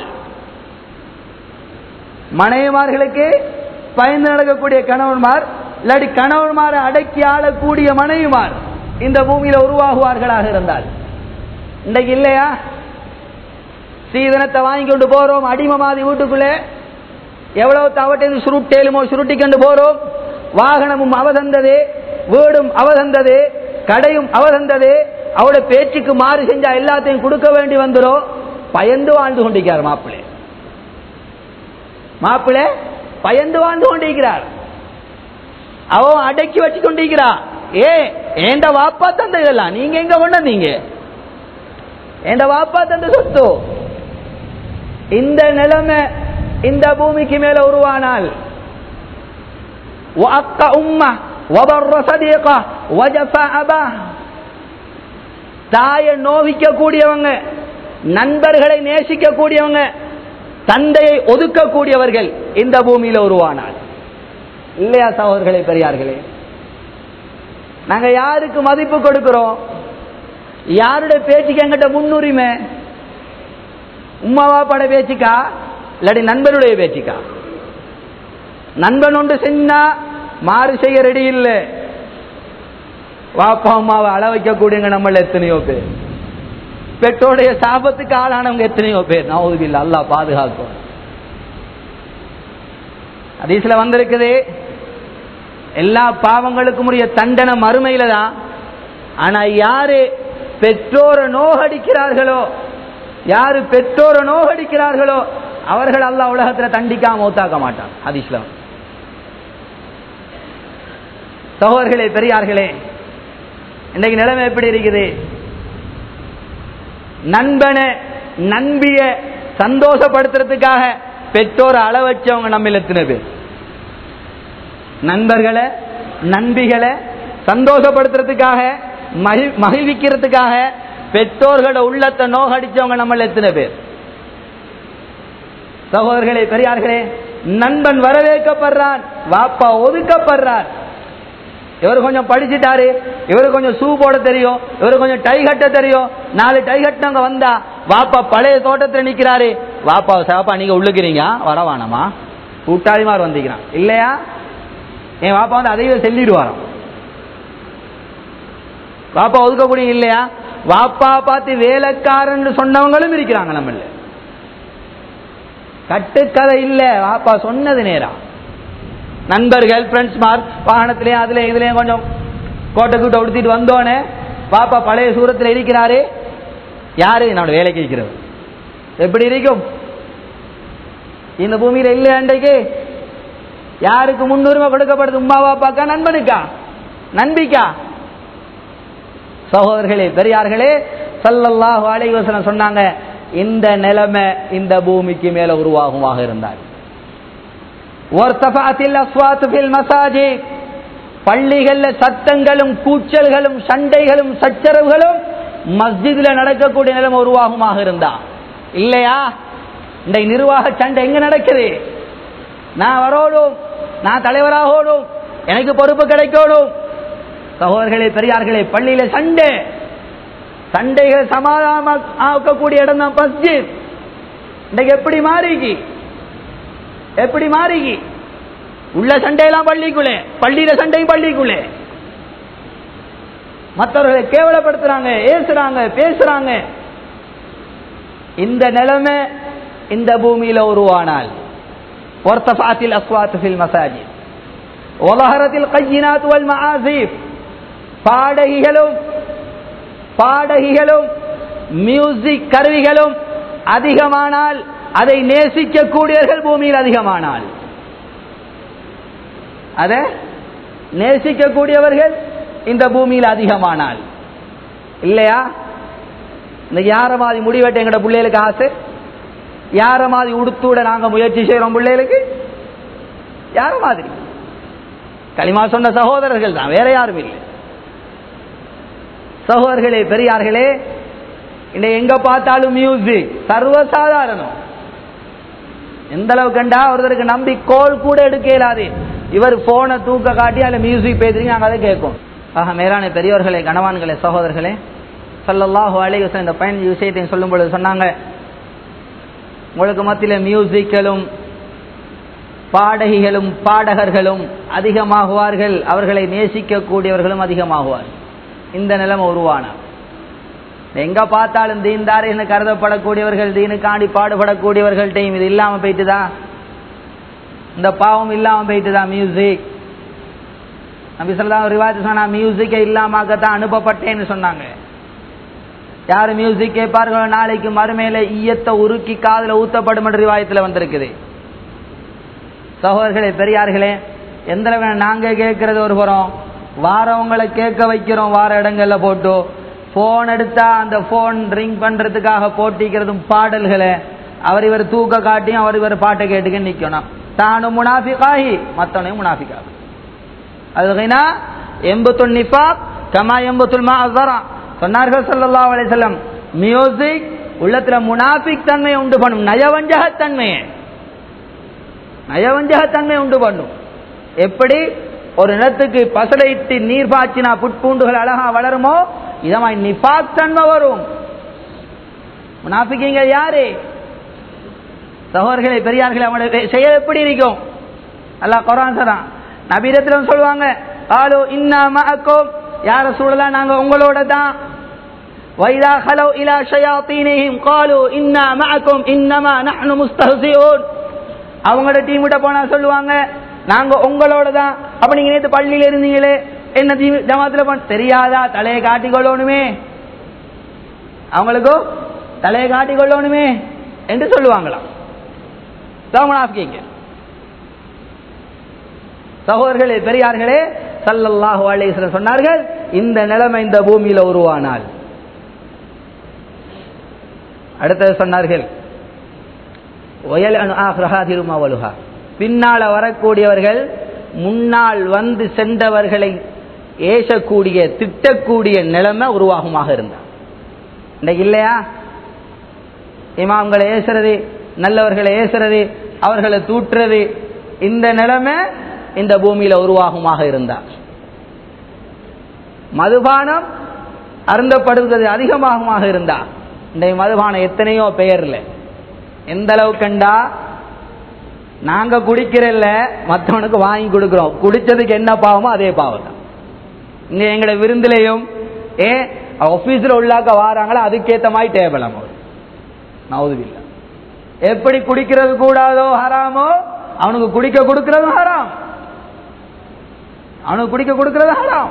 மனைவிமார்களுக்கு பயந்து நடக்கக்கூடிய கணவன்மார் இல்லாட்டி கணவன்மாரை அடக்கி ஆளக்கூடிய மனைவிமார் இந்த பூமியில உருவாகுவார்களாக இருந்தால் இன்றைக்கு இல்லையா சீதனத்தை வாங்கி கொண்டு போறோம் அடிமை மாதிரி வீட்டுக்குள்ளே எவ்வளவு தவட்டேந்து சுருட்டேலுமோ சுருட்டி கொண்டு போறோம் வாகனமும் அவதந்தது வீடும் அவதந்தது கடையும் அவதந்தது அவட பேச்சுக்கு மாறு செஞ்சா எல்லாத்தையும் கொடுக்க வேண்டி வந்துடும் பயந்து வாழ்ந்து கொண்டிருக்கிறார் மாப்பிள்ளை மாப்பிள்ளை பயந்து வாழ்ந்து கொண்டிருக்கிறார் அவன் அடக்கி வச்சு கொண்டிருக்கிறான் ஏ ஏண்ட வாப்பா தந்த இதெல்லாம் நீங்க எங்க கொண்டு வந்தீங்க ஏண்ட வாப்பா தந்த சொத்து இந்த நிலைமை இந்த பூமிக்கு மேல உருவானால் وأقى أمة وبر صديقه وجفى أباه தாயை நோவிக்க கூடியவங்க நண்பர்களை நேசிக்க கூடியவங்க தந்தையை ஒதுக்கக்கூடியவர்கள் இந்த பூமியில உருவானால் இல்லையா சகோதரர்களே பெரியார்களே நாங்க யாருக்கு மதிப்பு கொடுக்கிறோம் யாருடைய பேச்சுக்கு எங்கிட்ட முன்னுரிமை உமாவா பட பேச்சுக்கா இல்லாட்டி நண்பருடைய பேச்சுக்கா நண்பன் ஒன்று செஞ்சா மாறு செய்ய ரெடி இல்லை வாப்பா அம்மாவை அள வைக்கக்கூடியவங்க நம்மள எத்தனையோ பேர் பெற்றோடைய சாபத்துக்கு ஆளானவங்க எத்தனையோ பேர் நான் இல்லை அல்லா பாதுகாக்கும் அதீசில வந்திருக்குது எல்லா பாவங்களுக்கும் உரிய தண்டனை மறுமையில தான் ஆனா யாரு பெற்றோரை நோகடிக்கிறார்களோ யாரு பெற்றோரை நோகடிக்கிறார்களோ அவர்கள் அல்லாஹ் உலகத்துல தண்டிக்காம மௌத்தாக்க மாட்டான் ஹதீஸ்ல வந்து. சகோதரர்களே பெரியார்களே இன்னைக்கு நிலைமை எப்படி இருக்குது நண்பனை நண்பிய சந்தோஷப்படுத்துறதுக்காக பெற்றோரை அள வச்சவங்க நம்ம எத்தனை பேர் நண்பர்களை நண்பிகளை சந்தோஷப்படுத்துறதுக்காக மகிழ் மகிழ்விக்கிறதுக்காக பெற்றோர்களோட உள்ளத்தை நோகடிச்சவங்க நம்ம எத்தனை பேர் சகோதரர்களே பெரியார்களே நண்பன் வரவேற்கப்படுறான் வாப்பா ஒதுக்கப்படுறார் இவர் கொஞ்சம் படிச்சுட்டாரு இவரு கொஞ்சம் ஷூ போட தெரியும் இவரு கொஞ்சம் டை கட்ட தெரியும் நாலு டை கட்டினவங்க வந்தா வாப்பா பழைய தோட்டத்துல நிக்கிறாரு வாப்பா சாப்பா நீங்க உள்ளுக்கிறீங்க வரவானமா கூட்டாளிமார் வந்திக்கிறான் இல்லையா என் வாப்பா வந்து அதையும் சொல்லிடுவாராம் வாப்பா ஒதுக்கக்கூடிய இல்லையா வாப்பா பார்த்து வேலைக்காரன் சொன்னவங்களும் இருக்கிறாங்க நம்மள கட்டுக்கதை இல்ல வாப்பா சொன்னது நேரா நண்பர்கள் ஃப்ரெண்ட்ஸ் மார் வாகனத்திலேயும் அதுல இதுலயும் கொஞ்சம் கோட்டை கூட்ட உடுத்திட்டு வந்தோனே பாப்பா பழைய சூரத்தில் இருக்கிறாரு யாரு என்னோட வேலைக்கு இருக்கிறது எப்படி இருக்கும் இந்த பூமியில இல்லை அன்றைக்கு யாருக்கு முன்னுரிமை கொடுக்கப்படுது உமா பாப்பாக்கா நண்பனுக்கா நண்பிக்கா சகோதரர்களே பெரியார்களே சல்லல்லாஹு அலைஹி வஸல்லம் சொன்னாங்க இந்த நிலைமை இந்த பூமிக்கு மேல உருவாகுமாக இருந்தார் ஒர்த்தபாத்தில் அஸ்வாத் ஃபில் மசாஜித் பள்ளிகள்ல சத்தங்களும் கூச்சல்களும் சண்டைகளும் சச்சரவுகளும் மஸ்ஜித்ல நடக்கக்கூடிய நிலைமை உருவாகுமாக இருந்தா இல்லையா இந்த நிர்வாக சண்டை எங்க நடக்குது நான் வரோடும் நான் தலைவராகணும் எனக்கு பொறுப்பு கிடைக்கணும் சகோதரர்களே பெரியார்களே பள்ளியில சண்டை சண்டைகள் சமாதானம் ஆக்கக்கூடிய இடம் தான் மஸ்ஜித் இன்றைக்கு எப்படி மாறிக்கு எப்படி மாறிக்கு உள்ள சண்டையெல்லாம் பள்ளிக்குள்ளே பள்ளியில சண்டையும் பள்ளிக்குள்ளே மற்றவர்களை கேவலப்படுத்துறாங்க ஏசுறாங்க பேசுறாங்க இந்த நிலைமை இந்த பூமியில உருவானால் ஒர்த்தபாத்தில் அஸ்வாத்தில் மசாஜி ஒலஹரத்தில் கையினாத் வல் மஆசிப் பாடகிகளும் பாடகிகளும் மியூசிக் கருவிகளும் அதிகமானால் அதை நேசிக்கக்கூடியவர்கள் பூமியில் அதிகமானால் அதை நேசிக்கக்கூடியவர்கள் இந்த பூமியில் அதிகமானால் இல்லையா இந்த யார மாதிரி முடிவெட்ட எங்கட பிள்ளைகளுக்கு ஆசை யார மாதிரி உடுத்துட நாங்க முயற்சி செய்யறோம் பிள்ளைகளுக்கு யார மாதிரி களிமா சொன்ன சகோதரர்கள் தான் வேற யாரும் இல்லை சகோதரர்களே பெரியார்களே இந்த எங்க பார்த்தாலும் மியூசிக் சர்வசாதாரணம் எந்த அளவு கண்டா ஒருத்தருக்கு நம்பி கோல் கூட எடுக்க இயலாது இவர் போனை தூக்க காட்டி அதுல மியூசிக் பேசுறீங்க நாங்க அதை கேட்கும் ஆக மேலான பெரியவர்களே கணவான்களே சகோதரர்களே சல்லல்லாஹு அலைஹி வஸல்லம் இந்த பயன் விஷயத்தையும் சொல்லும் பொழுது சொன்னாங்க உங்களுக்கு மத்தியில மியூசிக்களும் பாடகிகளும் பாடகர்களும் அதிகமாகுவார்கள் அவர்களை நேசிக்கக்கூடியவர்களும் அதிகமாகுவார் இந்த நிலைமை உருவானார் எங்க பார்த்தாலும் தீன்தார் என்று கருதப்படக்கூடியவர்கள் தீனுக்காண்டி பாடுபடக்கூடியவர்கள்ட்டையும் இது இல்லாம போயிட்டுதா இந்த பாவம் இல்லாம போயிட்டுதா மியூசிக் நபி சொல்லலாம் ரிவாஜ் சொன்னா மியூசிக்கை இல்லாமக்கத்தான் அனுப்பப்பட்டேன்னு சொன்னாங்க யாரு மியூசிக் கேட்பார்களோ நாளைக்கு மறுமையில ஈயத்தை உருக்கி காதுல ஊத்தப்படும் என்ற ரிவாயத்துல வந்திருக்குது சகோதரர்களே பெரியார்களே எந்த அளவு நாங்க கேட்கறது ஒரு புறம் வாரவங்களை கேட்க வைக்கிறோம் வார இடங்கள்ல போட்டு போன் எடுத்தா அந்த போன் ரிங் பண்றதுக்காக போட்டிக்கிறதும் பாடல்களை அவர் இவர் தூக்க காட்டியும் அவர் இவர் பாட்டை கேட்டுக்க நிக்கணும் தானும் முனாஃபிகாகி மத்தவனையும் முனாஃபிகாகும் அதுனா எண்பத்துல் நிஃபாக் கமா எண்பத்துல் மாசரா சொன்னார்கள் ஸல்லல்லாஹு அலைஹி வஸல்லம் மியூசிக் உள்ளத்துல முனாஃபிக் தன்மையை உண்டு பண்ணும் நயவஞ்சகத் தன்மையை நயவஞ்சகத்தன்மை உண்டு பண்ணும் எப்படி ஒரு நிலத்துக்கு பசலையிட்டு நீர் பாய்ச்சினா புட்பூண்டுகள் அழகா வளருமோ இதமாய் நிபாக் தன்மை வரும் முனாஃபிக்கீங்க யாரு சகோதரர்களே பெரியார்களே அவனுடைய செயல் எப்படி இருக்கும் அல்லாஹ் குரான் சொல்றான் நபீரத்திலும் சொல்லுவாங்க ஆலோ இன்னா மஅக்கும் யார சூழலா நாங்க உங்களோட தான் வைதா ஹலோ இலா ஷயாத்தீனிஹிம் காலு இன்னா மஅக்கும் இன்னமா நஹ்னு முஸ்தஹ்சிஊன் அவங்களோட டீம் கிட்ட போனா சொல்லுவாங்க நாங்க உங்களோட தான் அப்ப நீங்க நேற்று பள்ளியில இருந்தீங்களே என்ன தீ- ஜமாத்துல பண்ண தெரியாதா தலையை காட்டிக்கொள்ளணுமே அவங்களுக்கோ தலையை காட்டிக்கொள்ளணுமே என்று சொல்லுவாங்களாம் முனாஃபிக்கீங்க சகோதரர்களே பெரியார்களே சல்லல்லாஹு அலைஹி வஸல்லம் சொன்னார்கள் இந்த நிலைமை இந்த பூமியில உருவானால் அடுத்தது சொன்னார்கள் ஒயல் அனு ஆஹ்ரஹா திருமாவலுஹா பின்னால வரக்கூடியவர்கள் முன்னால் வந்து சென்றவர்களை ஏசக்கூடிய திட்டக்கூடிய நிலைமை உருவாகுமாக இருந்தார் இன்றைக்கு இல்லையா இமாம்களை ஏசுறது நல்லவர்களை ஏசுறது அவர்களை தூற்றுறது இந்த நிலைமை இந்த பூமியில உருவாகுமாக இருந்தார் மதுபானம் அருந்தப்படுவது அதிகமாகமாக இருந்தா இந்த மதுபானம் எத்தனையோ பெயர்ல எந்த அளவு கண்டா நாங்க குடிக்கிறல்ல மற்றவனுக்கு வாங்கி கொடுக்கிறோம் குடிச்சதுக்கு என்ன பாவமோ அதே பாவம் தான் இங்க எங்களை விருந்திலையும் ஏ ஆபீஸ்ல உள்ளாக்க வாராங்களோ அதுக்கேத்த மாதிரி டேபிள் அவங்க நவுதுவில்லை எப்படி குடிக்கிறது கூடாதோ ஹராமோ அவனுக்கு குடிக்க கொடுக்கிறதும் ஹராம் அவனுக்கு குடிக்க கொடுக்கிறது ஹராம்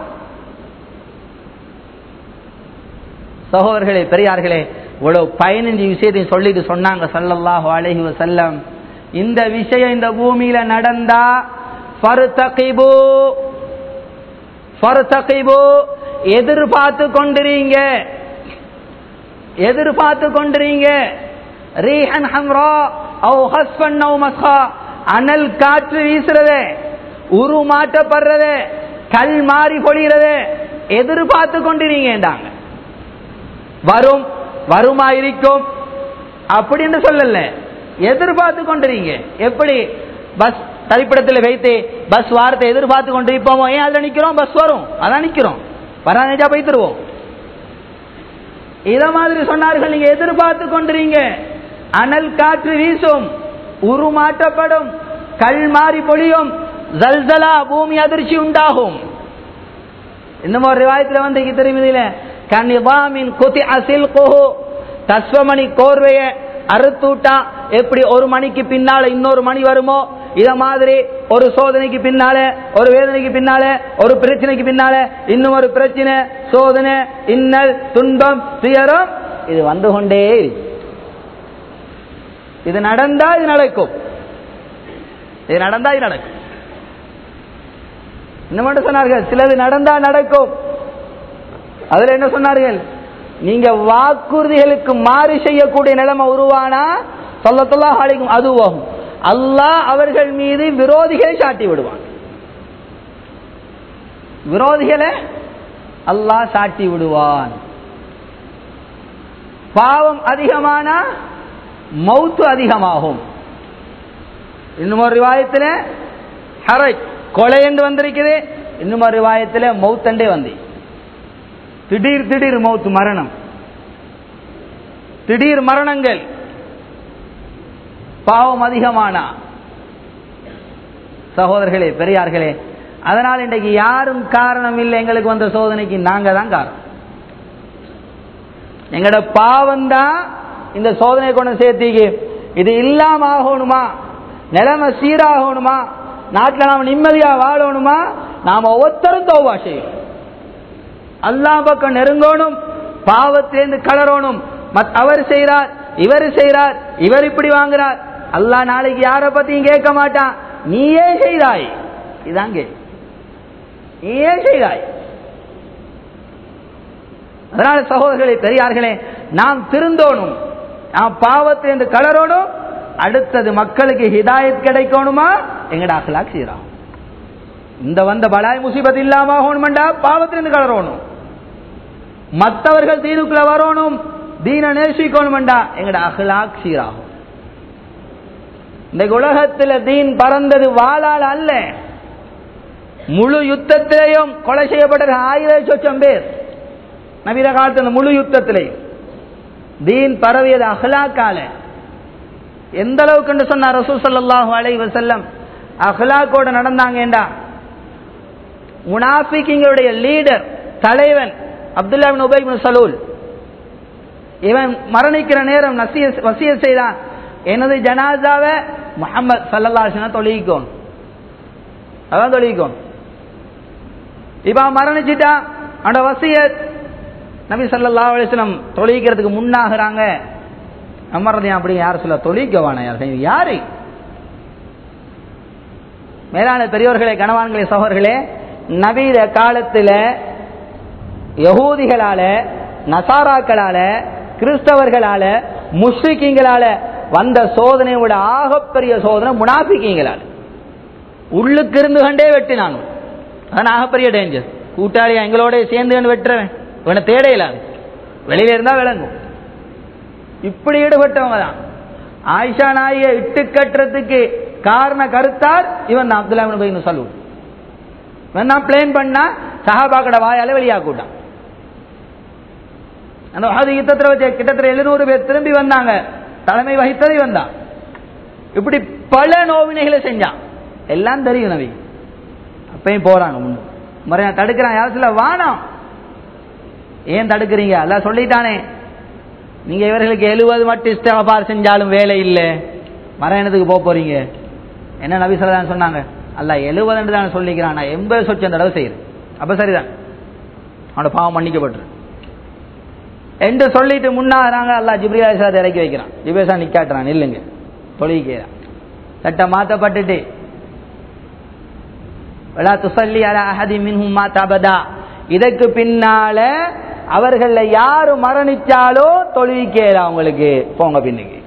சகோதரர்களே பெரியார்களே இவ்வளவு பதினஞ்சு விஷயத்தையும் சொல்லிட்டு சொன்னாங்க சல்லல்லாஹு அலைஹி வஸல்லம் இந்த விஷயம் இந்த பூமியில நடந்தா ஃபர்தகிபு ஃபர்தகிபு எதிர்பார்த்து கொண்டிருங்க எதிர்பார்த்து கொண்டிருங்க ரீஹன் ஹம்ரா அவ் ஹஸ்பன் நவ் மஸ்ஹா அனல் காற்று வீசுறது உருமாற்றப்படுறது கல் மாறி பொழிகிறது எதிர்பார்த்து கொண்டிருங்கன்றாங்க வரும் வருமா இருக்கும் அப்படின்னு சொல்லல எதிர்பார்த்து கொண்டிருங்க எப்படி பஸ் தரிப்பிடத்தில் வைத்து பஸ் வாரத்தை எதிர்பார்த்து கொண்டிருப்போமோ ஏன் அதுல நிக்கிறோம் பஸ் வரும் அதான் நிக்கிறோம் வராதா போய் தருவோம் இத மாதிரி சொன்னார்கள் நீங்க எதிர்பார்த்து கொண்டிருங்க அனல் காற்று வீசும் உருமாற்றப்படும் கல் மாறி பொழியும் ஜல்சலா பூமி அதிர்ச்சி உண்டாகும் இன்னும் ஒரு ரிவாயத்துல வந்து இங்க தெரியுமில்ல கனிவாமின் குதி அசில் கோஹோ தஸ்வமணி கோர்வைய அறுத்தூட்டா எப்படி ஒரு மணிக்கு பின்னால இன்னொரு மணி வருமோ இத மாதிரி ஒரு சோதனைக்கு பின்னால ஒரு வேதனைக்கு பின்னால ஒரு பிரச்சனைக்கு பின்னால இன்னும் ஒரு பிரச்சனை சோதனை இன்னல் துன்பம் துயரம் இது வந்து கொண்டே இருக்கு. இது நடந்தா இது நடக்கும் இது நடந்தா இது நடக்கும் இன்னும் மட்டும் சொன்னார்கள் சிலது நடந்தா நடக்கும் அதுல என்ன சொன்னார்கள் நீங்க வாக்குறுதிகளுக்கு மாறு செய்யக்கூடிய நிலைமை உருவானா சொல்லத்தல்லா அழைக்கும் அதுவாகும் அல்லாஹ் அவர்கள் மீது விரோதிகளை சாட்டி விடுவான் விரோதிகளை அல்லாஹ் சாட்டி விடுவான் பாவம் அதிகமானா மௌத்து அதிகமாகும் இன்னும் ஒரு ரிவாயத்தில் ஹரஜ் கொலை என்று வந்திருக்குது இன்னும் ஒரு ரிவாயத்தில் மௌத்தண்டே வந்து திடீர் திடீர் மௌத்து மரணம் திடீர் மரணங்கள் பாவம் அதிகமானா சகோதரர்களே பெரியார்களே அதனால் இன்றைக்கு யாரும் காரணம் இல்லை எங்களுக்கு வந்த சோதனைக்கு நாங்க தான் காரணம் எங்கட பாவம் தான் இந்த சோதனை கொண்டு சேர்த்திக்கு இது இல்லாம ஆகணுமா நிலைமை சீராகணுமா நாட்டில் நாம நிம்மதியா வாழணுமா நாம ஒவ்வொருத்தரும் தௌவா செய்யணும் அல்லா பக்கம் நெருங்கணும் பாவத்திலேருந்து கலரணும் மத் அவர் செய்கிறார் இவர் செய்கிறார் இவர் இப்படி வாங்குறார் அல்லாஹ் நாளைக்கு யாரை பத்தியும் கேட்க மாட்டான் நீயே செய்தாய் இதான் கே நீயே செய்தாய் அதனால சகோதரர்களே பெரியார்களே நாம் திருந்தோணும் நாம் பாவத்திலிருந்து கலரோடும் அடுத்தது மக்களுக்கு ஹிதாயத் கிடைக்கணுமா எங்கட அகலாக் சீரா இந்த வந்த பலாய் முசீபத் இல்லாம ஆகணும்டா பாவத்திலிருந்து கலரணும் மற்றவர்கள் தீனுக்குள்ள வரணும் தீன நேசிக்கணும்டா எங்கட அகலாக் சீராகும் இந்த உலகத்தில் தீன் பறந்தது வாழால் அல்ல முழு யுத்தத்திலேயும் கொலை செய்யப்பட்ட ஆயிரம் சொச்சம் பேர் நவீன காலத்தில் முழு யுத்தத்திலேயும் தீன் பரவியது அஹ்லாக்கால எந்த அளவுக்கு சொன்னார் ரசூல் ஸல்லல்லாஹு அலைஹி வஸல்லம் அஹ்லாக்கோட நடந்தாங்கடா முனாஃபிக்கிங்களுடைய லீடர் தலைவன் அப்துல்லா பின் உபை பின் சலூல் இவன் மரணிக்கிற நேரம் நசிய வசிய செய்தான் எனது ஜனாதாவை முகமது சல்லல்லாஹு தொழுகிக்கோணும் அதான் தொழுகிக்கோணும் இப்ப அவன் மரணிச்சிட்டான் அவனோட வசியத் நபி ஸல்லல்லாஹு அலைஹி வஸல்லம் தொழிக்கிறதுக்கு முன்னாகிறாங்க அமர்றதையும் அப்படி யார் சொல்ல தொழிக்கவான யார் இது யாரு மேலான பெரியோர்களே கணவான்களே சகோதரர்களே நவீன காலத்துல யகூதிகளால நசாராக்களால கிறிஸ்தவர்களால முஸ்லிக்கிங்களால வந்த சோதனையோட ஆகப்பெரிய சோதனை முனாபிக்கிங்களால உள்ளுக்கு இருந்து கண்டே வெட்டினான் அதான் ஆகப்பெரிய டேஞ்சர் கூட்டாளியா எங்களோட சேர்ந்து வெட்டுறவன் இவனை தேடையிலாது வெளியில இருந்தா விளங்கும் இப்படி ஈடுபட்டவங்க தான் ஆயிஷா நாயை இட்டு கட்டுறதுக்கு காரண கருத்தார் இவன் தான் அப்துல்லா போய் சொல்லுவோம் இவன் தான் பிளேன் பண்ணா சஹாபாக்கட வாயால வெளியா கூட்டான் அந்த அது யுத்தத்தில் வச்சு கிட்டத்தட்ட எழுநூறு பேர் திரும்பி வந்தாங்க தலைமை வகித்தது இவன் தான் இப்படி பல நோவினைகளை செஞ்சான் எல்லாம் தெரியும் நவி அப்பயும் போறாங்க முன்னு முறையா தடுக்கிறான் யாரும் சொல்ல வானம் ஏன் தடுக்கிறீங்க அதான் சொல்லிட்டானே நீங்க இவர்களுக்கு எழுபது மட்டும் இஷ்டபார் செஞ்சாலும் வேலை இல்லை மரணத்துக்கு போக போறீங்க என்ன நபி சொல்லதான் சொன்னாங்க அல்ல எழுபது தான் சொல்லிக்கிறான் நான் எண்பது சொச்சம் தடவை செய்யறேன் அப்ப சரிதான் அவனோட பாவம் மன்னிக்கப்பட்டு என்று சொல்லிட்டு முன்னாகிறாங்க அல்லா ஜிப்ரியாசாத் இறக்கி வைக்கிறான் ஜிபேசா நிக்காட்டுறான் இல்லைங்க தொழிக்கிறான் சட்டம் மாற்றப்பட்டுட்டு விழா துசல்லி அல அஹதி மின்ஹும் மாதாபதா இதற்கு பின்னால அவர்கள யாரு மரணிச்சாலோ தொழுவிக்கேல அவங்களுக்கு போங்க பின்னுக்கு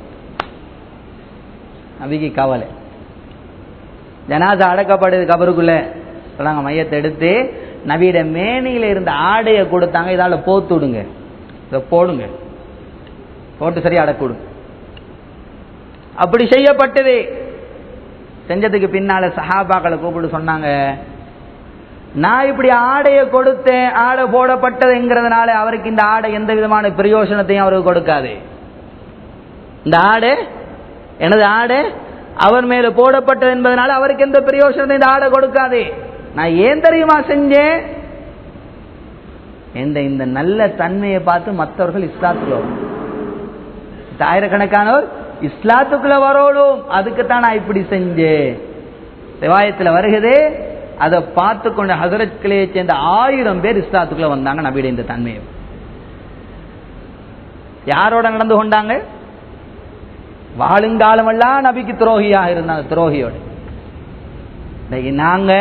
நபிக்கு கவலை ஜனாசா அடக்கப்படுது கபருக்குள்ள சொன்னாங்க மையத்தை எடுத்து நபியிட மேனியில இருந்த ஆடையை கொடுத்தாங்க இதால போத்து விடுங்க இதை போடுங்க போட்டு சரியா அடக்கூடுங்க அப்படி செய்யப்பட்டது செஞ்சதுக்கு பின்னால சஹாபாக்களை கூப்பிட்டு சொன்னாங்க நான் இப்படி ஆடையை கொடுத்தேன் ஆடை போடப்பட்டதுங்கிறதுனால அவருக்கு இந்த ஆடை எந்த விதமான பிரயோஜனத்தையும் அவருக்கு கொடுக்காது இந்த ஆடை எனது ஆடை அவர் மேல போடப்பட்டது என்பதனால அவருக்கு எந்த பிரயோஜனத்தையும் இந்த ஆடை கொடுக்காது நான் ஏன் தெரியுமா செஞ்சேன் இந்த இந்த நல்ல தன்மையை பார்த்து மற்றவர்கள் இஸ்லாத்துக்குள்ள வரும் ஆயிரக்கணக்கானவர் இஸ்லாத்துக்குள்ள வரணும் அதுக்குத்தான் நான் இப்படி செஞ்சேன் ரிவாயத்தில் வருகிறதே அதை பார்த்து கொண்ட ஹசரத்களையை சேர்ந்த ஆயிரம் பேர் இஸ்லாத்துக்குள்ள வந்தாங்க நபியுடைய இந்த தன்மையை யாரோட நடந்து கொண்டாங்க வாழுங்காலமெல்லாம் நபிக்கு துரோகியாக இருந்தாங்க துரோகியோட இன்னைக்கு நாங்க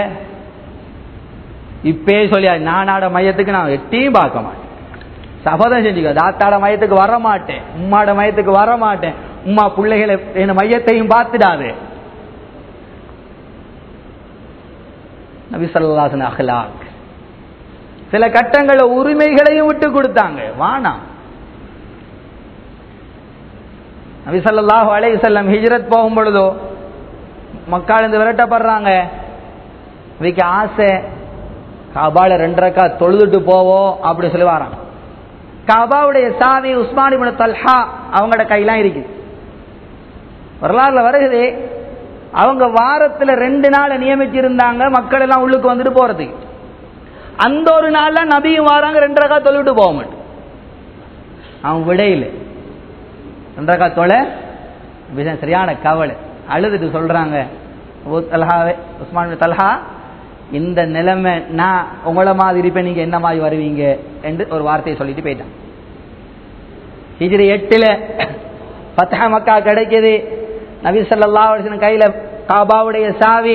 இப்பே சொல்லி நானாட மையத்துக்கு நான் எட்டியும் பார்க்க மாட்டேன் சபதம் செஞ்சுக்க தாத்தாட மையத்துக்கு வர மாட்டேன் உம்மாட மையத்துக்கு வர மாட்டேன் உம்மா பிள்ளைகளை என் மையத்தையும் பார்த்துடாது நபிசல்லாசன் அஹ்லாக் சில கட்டங்கள உரிமைகளையும் விட்டு கொடுத்தாங்க வானாம் நபிசல்லாஹு அலை செல்லம் ஹிஜ்ரத் போகும் பொழுதோ மக்கள் இந்த விரட்டப்படுறாங்க இவைக்கு ஆசை காபால ரெண்டரைக்கா தொழுதுட்டு போவோம் அப்படி சொல்லி வராங்க காபாவுடைய சாவி உஸ்மான் இப்னு தல்ஹா அவங்களோட கையெல்லாம் இருக்கு வரலாறுல வருகுது அவங்க வாரத்துல ரெண்டு நாள் நியமிச்சிருந்தாங்க மக்கள் எல்லாம் உள்ளுக்கு வந்துட்டு போறதுக்கு அந்த ஒரு நாள்ல நபியும் வராங்க ரெண்டு ரகா தொழுவிட்டு போக மாட்டேன் அவன் விடையில ரெண்டு ரகா தொலை விஷயம் சரியான கவலை அழுதுட்டு சொல்றாங்க தல்ஹாவே உஸ்மான் தல்ஹா இந்த நிலைமை நான் உங்கள மாதிரி இருப்பேன் நீங்க என்ன மாதிரி வருவீங்க என்று ஒரு வார்த்தையை சொல்லிட்டு போயிட்டான் ஹிஜ்ரி எட்டுல பத்தா மக்கா கிடைக்குது நபி சல்லா கையில காபாவுடைய சாவி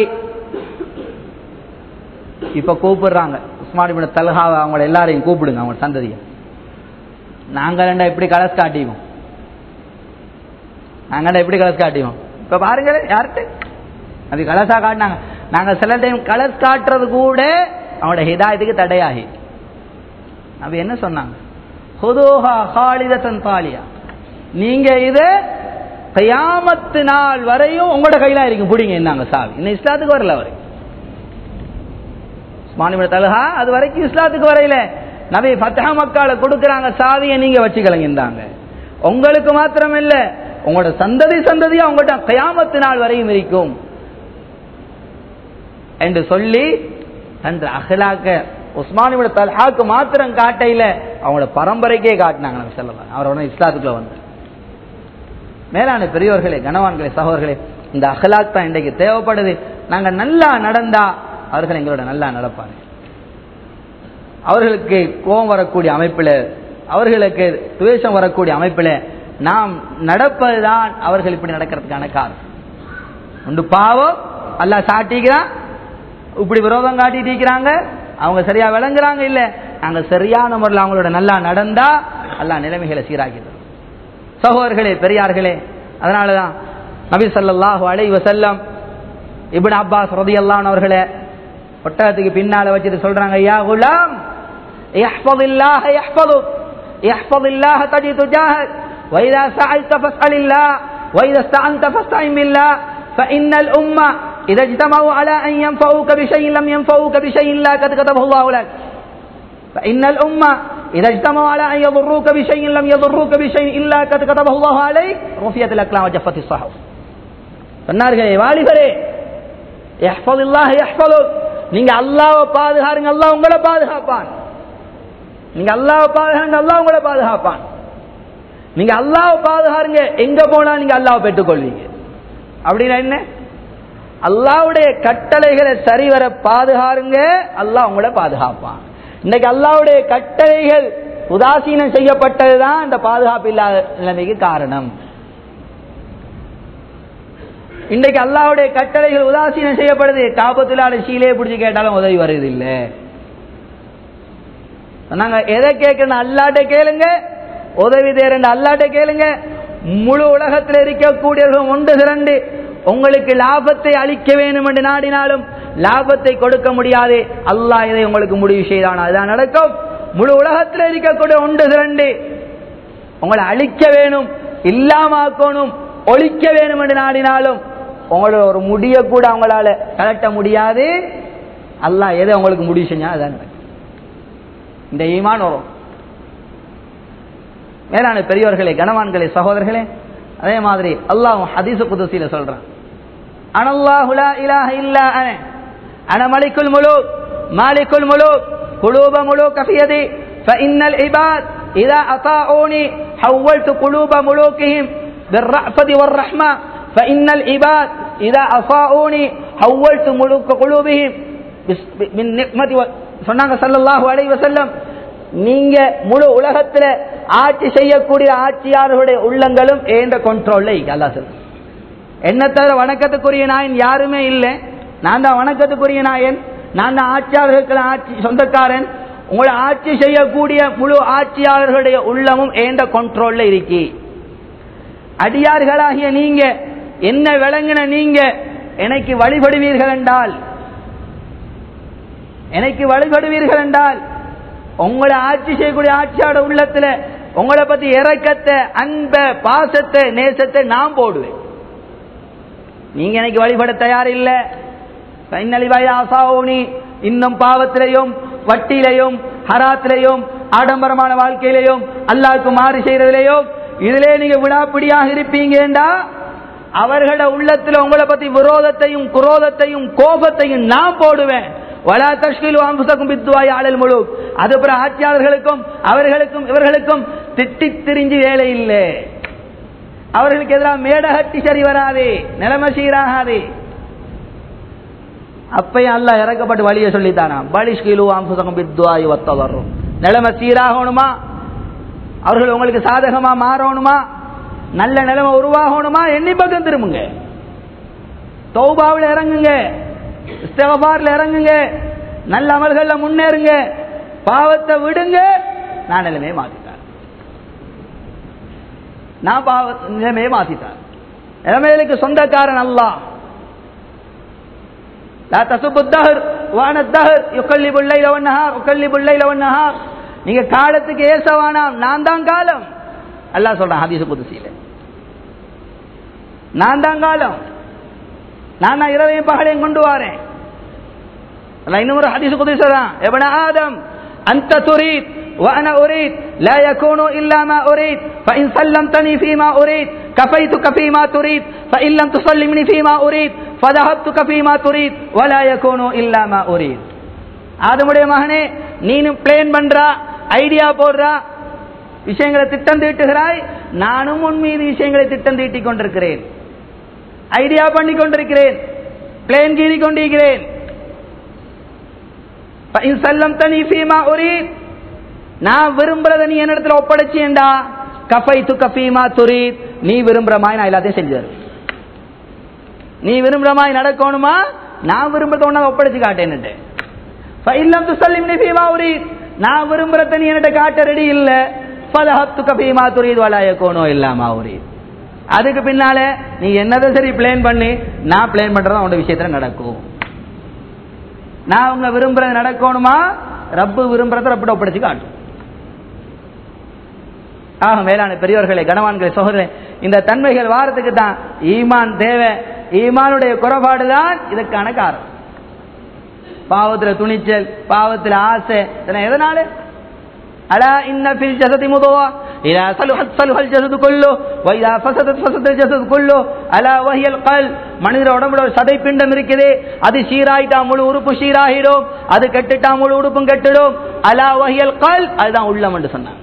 இப்ப கூப்பிடுறாங்க உஸ்மான் தல்ஹாவை அவங்கள எல்லாரையும் கூப்பிடுங்க அவங்க சந்ததியை நாங்க ரெண்டா எப்படி கலஸ் காட்டிவோம் நாங்க எப்படி கலஸ் காட்டிவோம் இப்ப பாருங்க யார்கிட்ட அது கலசா காட்டினாங்க நாங்க சில டைம் கலஸ் காட்டுறது கூட அவனோட ஹிதாயத்துக்கு தடையாகி அவ என்ன சொன்னாங்க ஹுதோஹா ஹாலிதத்தன் தாலியா நீங்க இதை கயாமத்து நாள் வரையும் உங்களோட கையில இருக்கும் பிடிங்க என்னங்க சாவி இன்னும் இஸ்லாத்துக்கு வரல அவர் மாநில தலஹா அது வரைக்கும் இஸ்லாத்துக்கு வரையில நபி ஃபத்தஹா மக்கால கொடுக்கறாங்க சாவியை நீங்க வச்சுக்கலங்க இருந்தாங்க உங்களுக்கு மாத்திரம் இல்ல உங்களோட சந்ததி சந்ததியா உங்கள்கிட்ட கயாமத்து நாள் வரையும் இருக்கும் என்று சொல்லி அன்று அஹ்லாக்க உஸ்மானியோட தல்ஹாக்கு மாத்திரம் காட்டையில அவங்களோட பரம்பரைக்கே காட்டினாங்க நம்ம சொல்லலாம் அவரோட இஸ்லாத்துக்குள்ள வந்து மேலான பெரியோர்களே கனவான்களே சகோதரர்களே இந்த அகலாக் தான் இன்றைக்கு தேவைப்படுது நாங்க நல்லா நடந்தா அவர்கள் எங்களோட நல்லா நடப்பாங்க அவர்களுக்கு கோபம் வரக்கூடிய அமைப்பில் அவர்களுக்கு துவேஷம் வரக்கூடிய அமைப்பில் நாம் நடப்பதுதான் அவர்கள் இப்படி நடக்கிறதுக்கான காரணம் உண்டு பாவம் அல்லாஹ் சாட்டிக்கிறான் இப்படி விரோதம் காட்டிட்டு இருக்கிறாங்க அவங்க சரியா விளங்குறாங்க இல்ல நாங்க சரியான முறையில் அவங்களோட நல்லா நடந்தா அல்லாஹ் நிலைமைகளை சீராக்கிடுறோம் சகோதரர்களே பெரியார்களே அதனாலதான் நபி ஸல்லல்லாஹு அலைஹி வஸல்லம் இப்னு அப்பாஸ் ரலியல்லாஹு அவர்களே ஒட்டகத்துக்கு பின்னால வச்சுட்டு சொல்றாங்க யா குலாம் இஹ்ஃபதில்லாஹ யஹ்ஃபதுக் இஹ்ஃபதில்லாஹ தஜிது துஜாஹக் وإذا سألت فاسأل الله وإذا استعنت فاستعن بالله فإن الأمة إذا اجتمعوا على أن ينفعوك بشيء لم ينفعوك بشيء لا قد كتبه الله لك فإن الأمة إذا اجتمعوا على أن يضروك بشيء لم يضروك بشيء إلا قد كتبه الله عليك رفيت الأقلام وجفت الصحف சொன்னார்களே வாலிபரே யஹ்ஃபதுல்லாஹ் யஹ்ஃபதுக் நீங்க அல்லாஹ்வை பாதுகாருங்க அல்லாஹ் உங்களை பாதுகாப்பான் நீங்க அல்லாஹ்வை பாதுகாருங்க அல்லாஹ் உங்களை பாதுகாப்பான் நீங்க அல்லாஹ்வை பாதுகாருங்க எங்க போனா நீங்க அல்லாஹ்வை பெற்றுக்கொள்வீங்க அப்படின்னா என்ன அல்லாவுடைய கட்டளைகளை சரிவர பாதுகாருங்க அல்லாஹ் உங்களை பாதுகாப்பான் இன்னைக்கு அல்லாவுடைய கட்டளைகள் உதாசீனம் செய்யப்பட்டதுதான் இந்த பாதுகாப்பு இல்லாத நிலைமைக்கு காரணம் இன்றைக்கு அல்லாவுடைய கட்டளைகள் உதாசீனம் செய்யப்படுது காபத்துலாட சீலையை பிடிச்சி கேட்டாலும் உதவி வருது இல்ல நாங்க எதை கேட்கணும் அல்லாட்ட கேளுங்க உதவி தேரண்ட அல்லாட்ட கேளுங்க முழு உலகத்தில் இருக்கக்கூடியவர்கள் ஒன்று திரண்டு உங்களுக்கு லாபத்தை அளிக்க வேண்டும் என்று நாடினாலும் லாபத்தை கொடுக்க முடியாது அல்லாஹ் இதை உங்களுக்கு முடிவு செய்தான் அதுதான் நடக்கும் முழு உலகத்தில் இருக்கக்கூடிய ஒன்று திரண்டு உங்களை அழிக்க வேணும் இல்லாமக்கணும் ஒழிக்க வேணும் என்று நாடினாலும் உங்களோட ஒரு முடிய கூட அவங்களால கலட்ட முடியாது அல்லாஹ் எதை உங்களுக்கு முடிவு செஞ்சா அதான் நடக்கும் இந்த ஈமான் வரும் மேலான பெரியவர்களே கனவான்களே சகோதரர்களே அதே மாதிரி அல்லாஹ் ஹதீச குதுசியில சொல்றான் அனல்லாஹு லா இலாஹ இல்லா அன அன மலிக்குல் முலூக் மாலிக்குல் முலூக் குலூப முலூக் في فإن العباد إذا أطاعوني حولت قلوب ملوكهم بالرأفة والرحمة فإن العباد إذا أطاعوني حولت ملوك قلوبهم من نعمة சொன்னாங்க சல்லல்லாஹு அலைஹி வஸல்லம் நீங்க முழு உலகத்துல ஆட்சி செய்யக்கூடிய ஆட்சியாளர்களுடைய உள்ளங்களும் ஏண்ட கண்ட்ரோல்ல அல்லா சொல்ல என்ன தவிர வணக்கத்துக்குரிய நாயன் யாருமே இல்லை நான் தான் வணக்கத்துக்குரிய நாயன் நான் தான் ஆட்சியாளர்களுக்கு ஆட்சி சொந்தக்காரன் உங்களை ஆட்சி செய்யக்கூடிய முழு ஆட்சியாளர்களுடைய உள்ளமும் ஏண்ட கண்ட்ரோல்ல இருக்கி அடியார்களாகிய நீங்க என்ன விளங்கின நீங்க எனக்கு வழிபடுவீர்கள் என்றால் எனக்கு வழிபடுவீர்கள் என்றால் உங்களை ஆட்சி செய்யக்கூடிய ஆட்சியாளர் உள்ளத்துல உங்களை பத்தி இறக்கத்தை அன்ப பாசத்தை நேசத்தை நான் போடுவேன் நீங்க எனக்கு வழிபட தயார் இல்ல ஆசாவோனி இன்னும் பாவத்திலையும் வட்டியிலையும் ஹராத்திலையும் ஆடம்பரமான வாழ்க்கையிலையும் அல்லாவுக்கு மாறு செய்யறதிலையும் இதுல நீங்க விடாப்பிடியாக இருப்பீங்கடா அவர்களோட உள்ளத்துல உங்களை பத்தி விரோதத்தையும் குரோதத்தையும் கோபத்தையும் நான் போடுவேன் வலா தஷ்கிலு அம்புசக்கும் பித்துவாய் ஆளல் முழு அதுபுறம் ஆட்சியாளர்களுக்கும் அவர்களுக்கும் இவர்களுக்கும் திட்டி திரிஞ்சு வேலை இல்லை அவர்களுக்கு எதிராக மேடகட்டி சரி வராது நிலைமை சீராகாது அப்பையும் அல்ல இறக்கப்பட்டு வழியை சொல்லித்தானா பலிஷ்கிலு அம்புசகம் பித்துவாய் ஒத்த வரும் நிலைமை சீராகணுமா அவர்கள் உங்களுக்கு சாதகமா மாறணுமா நல்ல நிலைமை உருவாகணுமா எண்ணி பக்கம் திரும்புங்க தௌபாவில் இறங்குங்க இஸ்தகபார்ல இறங்குங்க நல்ல அமல்கள்ல முன்னேறுங்க பாவத்தை விடுங்க நான் நிலைமையை மாத்திட்டார் நான் பாவ நிலைமையை மாத்திட்டார் நிலைமைகளுக்கு சொந்தக்காரன் அல்லாஹ் لا تسبوا الدهر وانا الدهر يقلب الليل والنهار يقلب الليل والنهار நீங்க காலத்துக்கு ஏசவானாம் நான் தான் காலம் அல்லாஹ் சொல்றான் ஹதீஸ் குதுசியில நான் தான் காலம் நான் தான் இரவையும் பகலையும் கொண்டு வரேன் இன்னொரு ஹதீஸ் குதிரை சொல்றான் எவன ஆதம் அந்த துரீத் وانا اريد لا يكون الا ما اريد فان سلمتني فيما اريد كفيتك فيما تريد فان لم تسلمني فيما اريد فذهبتك فيما تريد ولا يكون الا ما اريد ஆதமுடைய மகனே நீனும் பிளேன் பண்றா ஐடியா போடுறா விஷயங்களை திட்டம் தீட்டுகிறாய் நானும் உன் மீது விஷயங்களை திட்டம் தீட்டிக் கொண்டிருக்கிறேன் ஐடியா பண்ணி கொண்டிருக்கிறேன் பிளேன் கீறி கொண்டிருக்கிறேன் فإن سلمتني فيما أريد நான் விரும்புறத நீ என்னிடத்துல ஒப்படைச்சேன்டா கஃபை து கஃபீமா துரீத் நீ விரும்புற மாதிரி நான் எல்லாத்தையும் செஞ்சு தருவேன் நீ விரும்புற மாதிரி நடக்கணுமா நான் விரும்புறத ஒன்னா ஒப்படைச்சு காட்டேன்னுட்டு இல்லம் துசல்லிம் ஃபீமா உரீத் நான் விரும்புறத நீ என்கிட்ட காட்ட ரெடி இல்ல ஃபதஹத்து கஃபீமா துரீத் வலா யகூனு இல்லாமா உரீத் அதுக்கு பின்னால நீ என்னதை சரி பிளான் பண்ணி நான் பிளான் பண்றதா உன்னோட விஷயத்துல நடக்கும் நான் உங்க விரும்புறது நடக்கணுமா ரப்பு விரும்புறத ரப்பிட ஒப்படைச்சு காட்டும் ஆக மேலான பெரியவர்களே கனவான்களே சகோதரே இந்த தன்மைகள் வாரத்துக்கு தான் ஈமான் தேவை ஈமானுடைய குறைபாடு தான் இதற்கான காரணம் பாவத்துல துணிச்சல் பாவத்துல ஆசை இதெல்லாம் எதனால அலா இன்ன ஃபில் ஜஸதி முதுவா இதா சலுஹத் சலுஹல் ஜஸது குல்லு வ இதா ஃபஸதத் ஃபஸதல் ஜஸது குல்லு அலா வஹியல் கல் மனிதர் உடம்புல ஒரு சதை பிண்டம் இருக்குது அது சீராயிட்டா முழு உறுப்பு சீராகிடும் அது கெட்டுட்டா முழு உறுப்பும் கெட்டுடும் அலா வஹியல் கல் அதுதான் உள்ளம் என்று சொன்னாங்க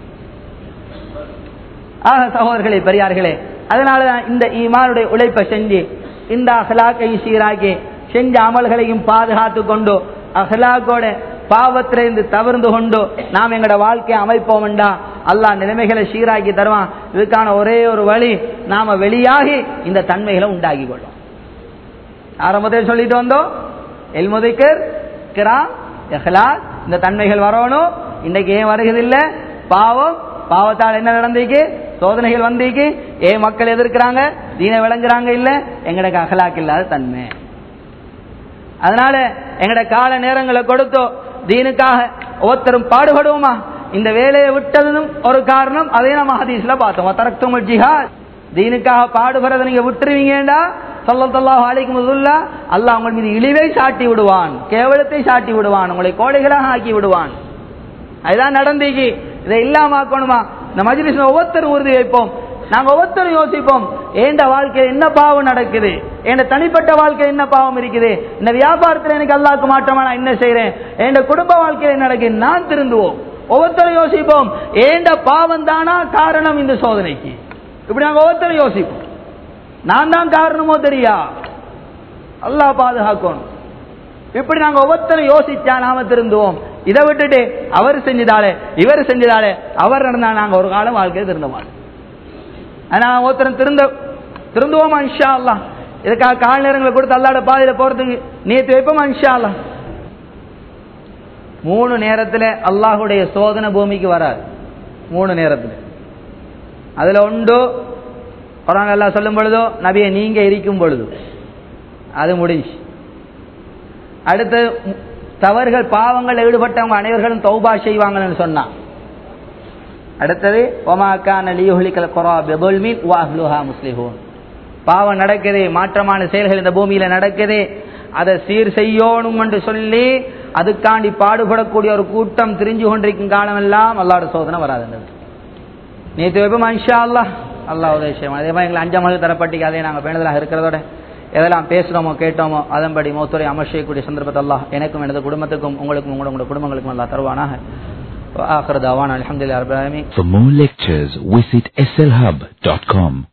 ஆக சகோதரர்களே பெரியார்களே அதனாலதான் இந்த ஈமானுடைய உழைப்பை செஞ்சு இந்த அகலாக்கையும் சீராக்கி செஞ்ச அமல்களையும் பாதுகாத்து கொண்டு அகலாக்கோட பாவத்திலிருந்து தவிர்ந்து கொண்டு நாம் எங்களோட வாழ்க்கையை அமைப்போம் வேண்டா அல்லாஹ் நிலைமைகளை சீராக்கி தருவான் இதுக்கான ஒரே ஒரு வழி நாம வெளியாகி இந்த தன்மைகளை உண்டாக்கி கொள்ளும் ஆரம்பத்தில் சொல்லிட்டு வந்தோம் எல்முதிக்கர் கிராம் எஹ்லாஸ் இந்த தன்மைகள் வரணும் இன்னைக்கு ஏன் வருகிறதில்லை பாவம் பாவத்தால் என்ன நடந்தீங்க சோதனைகள் வந்தீங்க ஏன் மக்கள் எதிர்க்கிறாங்க தீன விளங்குறாங்க இல்ல எங்களுக்கு அகலாக்கு இல்லாத தன்மை அதனால எங்கட கால நேரங்களை கொடுத்தோ தீனுக்காக ஒவ்வொருத்தரும் பாடுபடுவோமா இந்த வேலையை விட்டதும் ஒரு காரணம் அதே நம்ம ஹதீஸ்ல பார்த்தோம் தரக்தும் ஜிஹாத் தீனுக்காக பாடுபடுறதை நீங்க விட்டுருவீங்கடா சொல்லத்தல்லாஹ் அலைக்கும் முதல்ல அல்லாஹ் உங்கள் மீது இழிவை சாட்டி விடுவான் கேவலத்தை சாட்டி விடுவான் உங்களை கோடைகளாக ஆக்கி விடுவான் அதுதான் நடந்தீங்க இதை இல்லாம ஆக்கணுமா இந்த மஜ்லிஸ்ல ஒவ்வொருத்தரும் உறுதி வைப்போம் நாங்க ஒவ்வொருத்தரும் யோசிப்போம் ஏண்ட வாழ்க்கையில் என்ன பாவம் நடக்குது என் தனிப்பட்ட வாழ்க்கையில் என்ன பாவம் இருக்குது இந்த வியாபாரத்தில் எனக்கு அல்லாக்கு மாற்றமா நான் என்ன செய்யறேன் என் குடும்ப வாழ்க்கையில் என்ன நடக்குது நான் திருந்துவோம் ஒவ்வொருத்தரும் யோசிப்போம் ஏண்ட பாவம் தானா காரணம் இந்த சோதனைக்கு இப்படி நாங்க ஒவ்வொருத்தரும் யோசிப்போம் நான் தான் காரணமோ தெரியா அல்லாஹ் பாதுகாக்கணும் இப்படி நாங்க ஒவ்வொருத்தரும் யோசிச்சா நாம திருந்துவோம் இதை விட்டுட்டு அவர் செஞ்சதாலே இவர் செஞ்சதாலே அவர் நடந்தா நாங்க ஒரு காலம் வாழ்க்கையை திருந்த மாட்டோம் ஆனா ஒருத்தரும் திருந்த திருந்துவோமா இன்ஷா அல்லா இதுக்காக கால நேரங்களை கொடுத்து அல்லாட பாதையில போறதுக்கு நேற்று வைப்போமா இன்ஷா அல்லா மூணு நேரத்துல அல்லாஹுடைய சோதனை பூமிக்கு வராது மூணு நேரத்துல அதுல உண்டு குரான் எல்லாம் சொல்லும் பொழுதோ நபியை நீங்க இருக்கும் பொழுது அது முடிஞ்சு அடுத்து தவறுகள் பாவங்கள் ஈடுபட்டவங்க அனைவர்களும் தௌபா செய்வாங்கன்னு சொன்னான் அடுத்தது ஒமாக்கான லியுஹலிக்கல் கொரா பெபுல்மின் வாஹ்லுஹா முஸ்லிஹூன் பாவம் நடக்குது மாற்றமான செயல்கள் இந்த பூமியில நடக்குது அதை சீர் செய்யணும் என்று சொல்லி அதுக்காண்டி பாடுபடக்கூடிய ஒரு கூட்டம் திரிஞ்சு கொண்டிருக்கும் காலம் எல்லாம் அல்லாட சோதனை வராது நேற்று வைப்போம் இன்ஷா அல்லாஹ் அல்லாஹ் உதவி செய்வோம் அதே மாதிரி எங்களை அஞ்சாம் மது தரப்பட்டிக்கு அதே நாங்கள் பேணுதலாக இருக்கிறதோட எதெல்லாம் பேசுகிறோமோ கேட்டோமோ அதன்படி மௌத்துறை அமல் செய்யக்கூடிய சந்தர்ப்பத்தை அல்லாஹ் எனக்கும் எனது குடும்பத்துக்கும் உங்களுக்கும் உங்களோட குடும்பங்களுக்கும் அல்லாஹ் தருவானாக وآخر دعوانا الحمد لله رب العالمين For more lectures, visit slhub.com.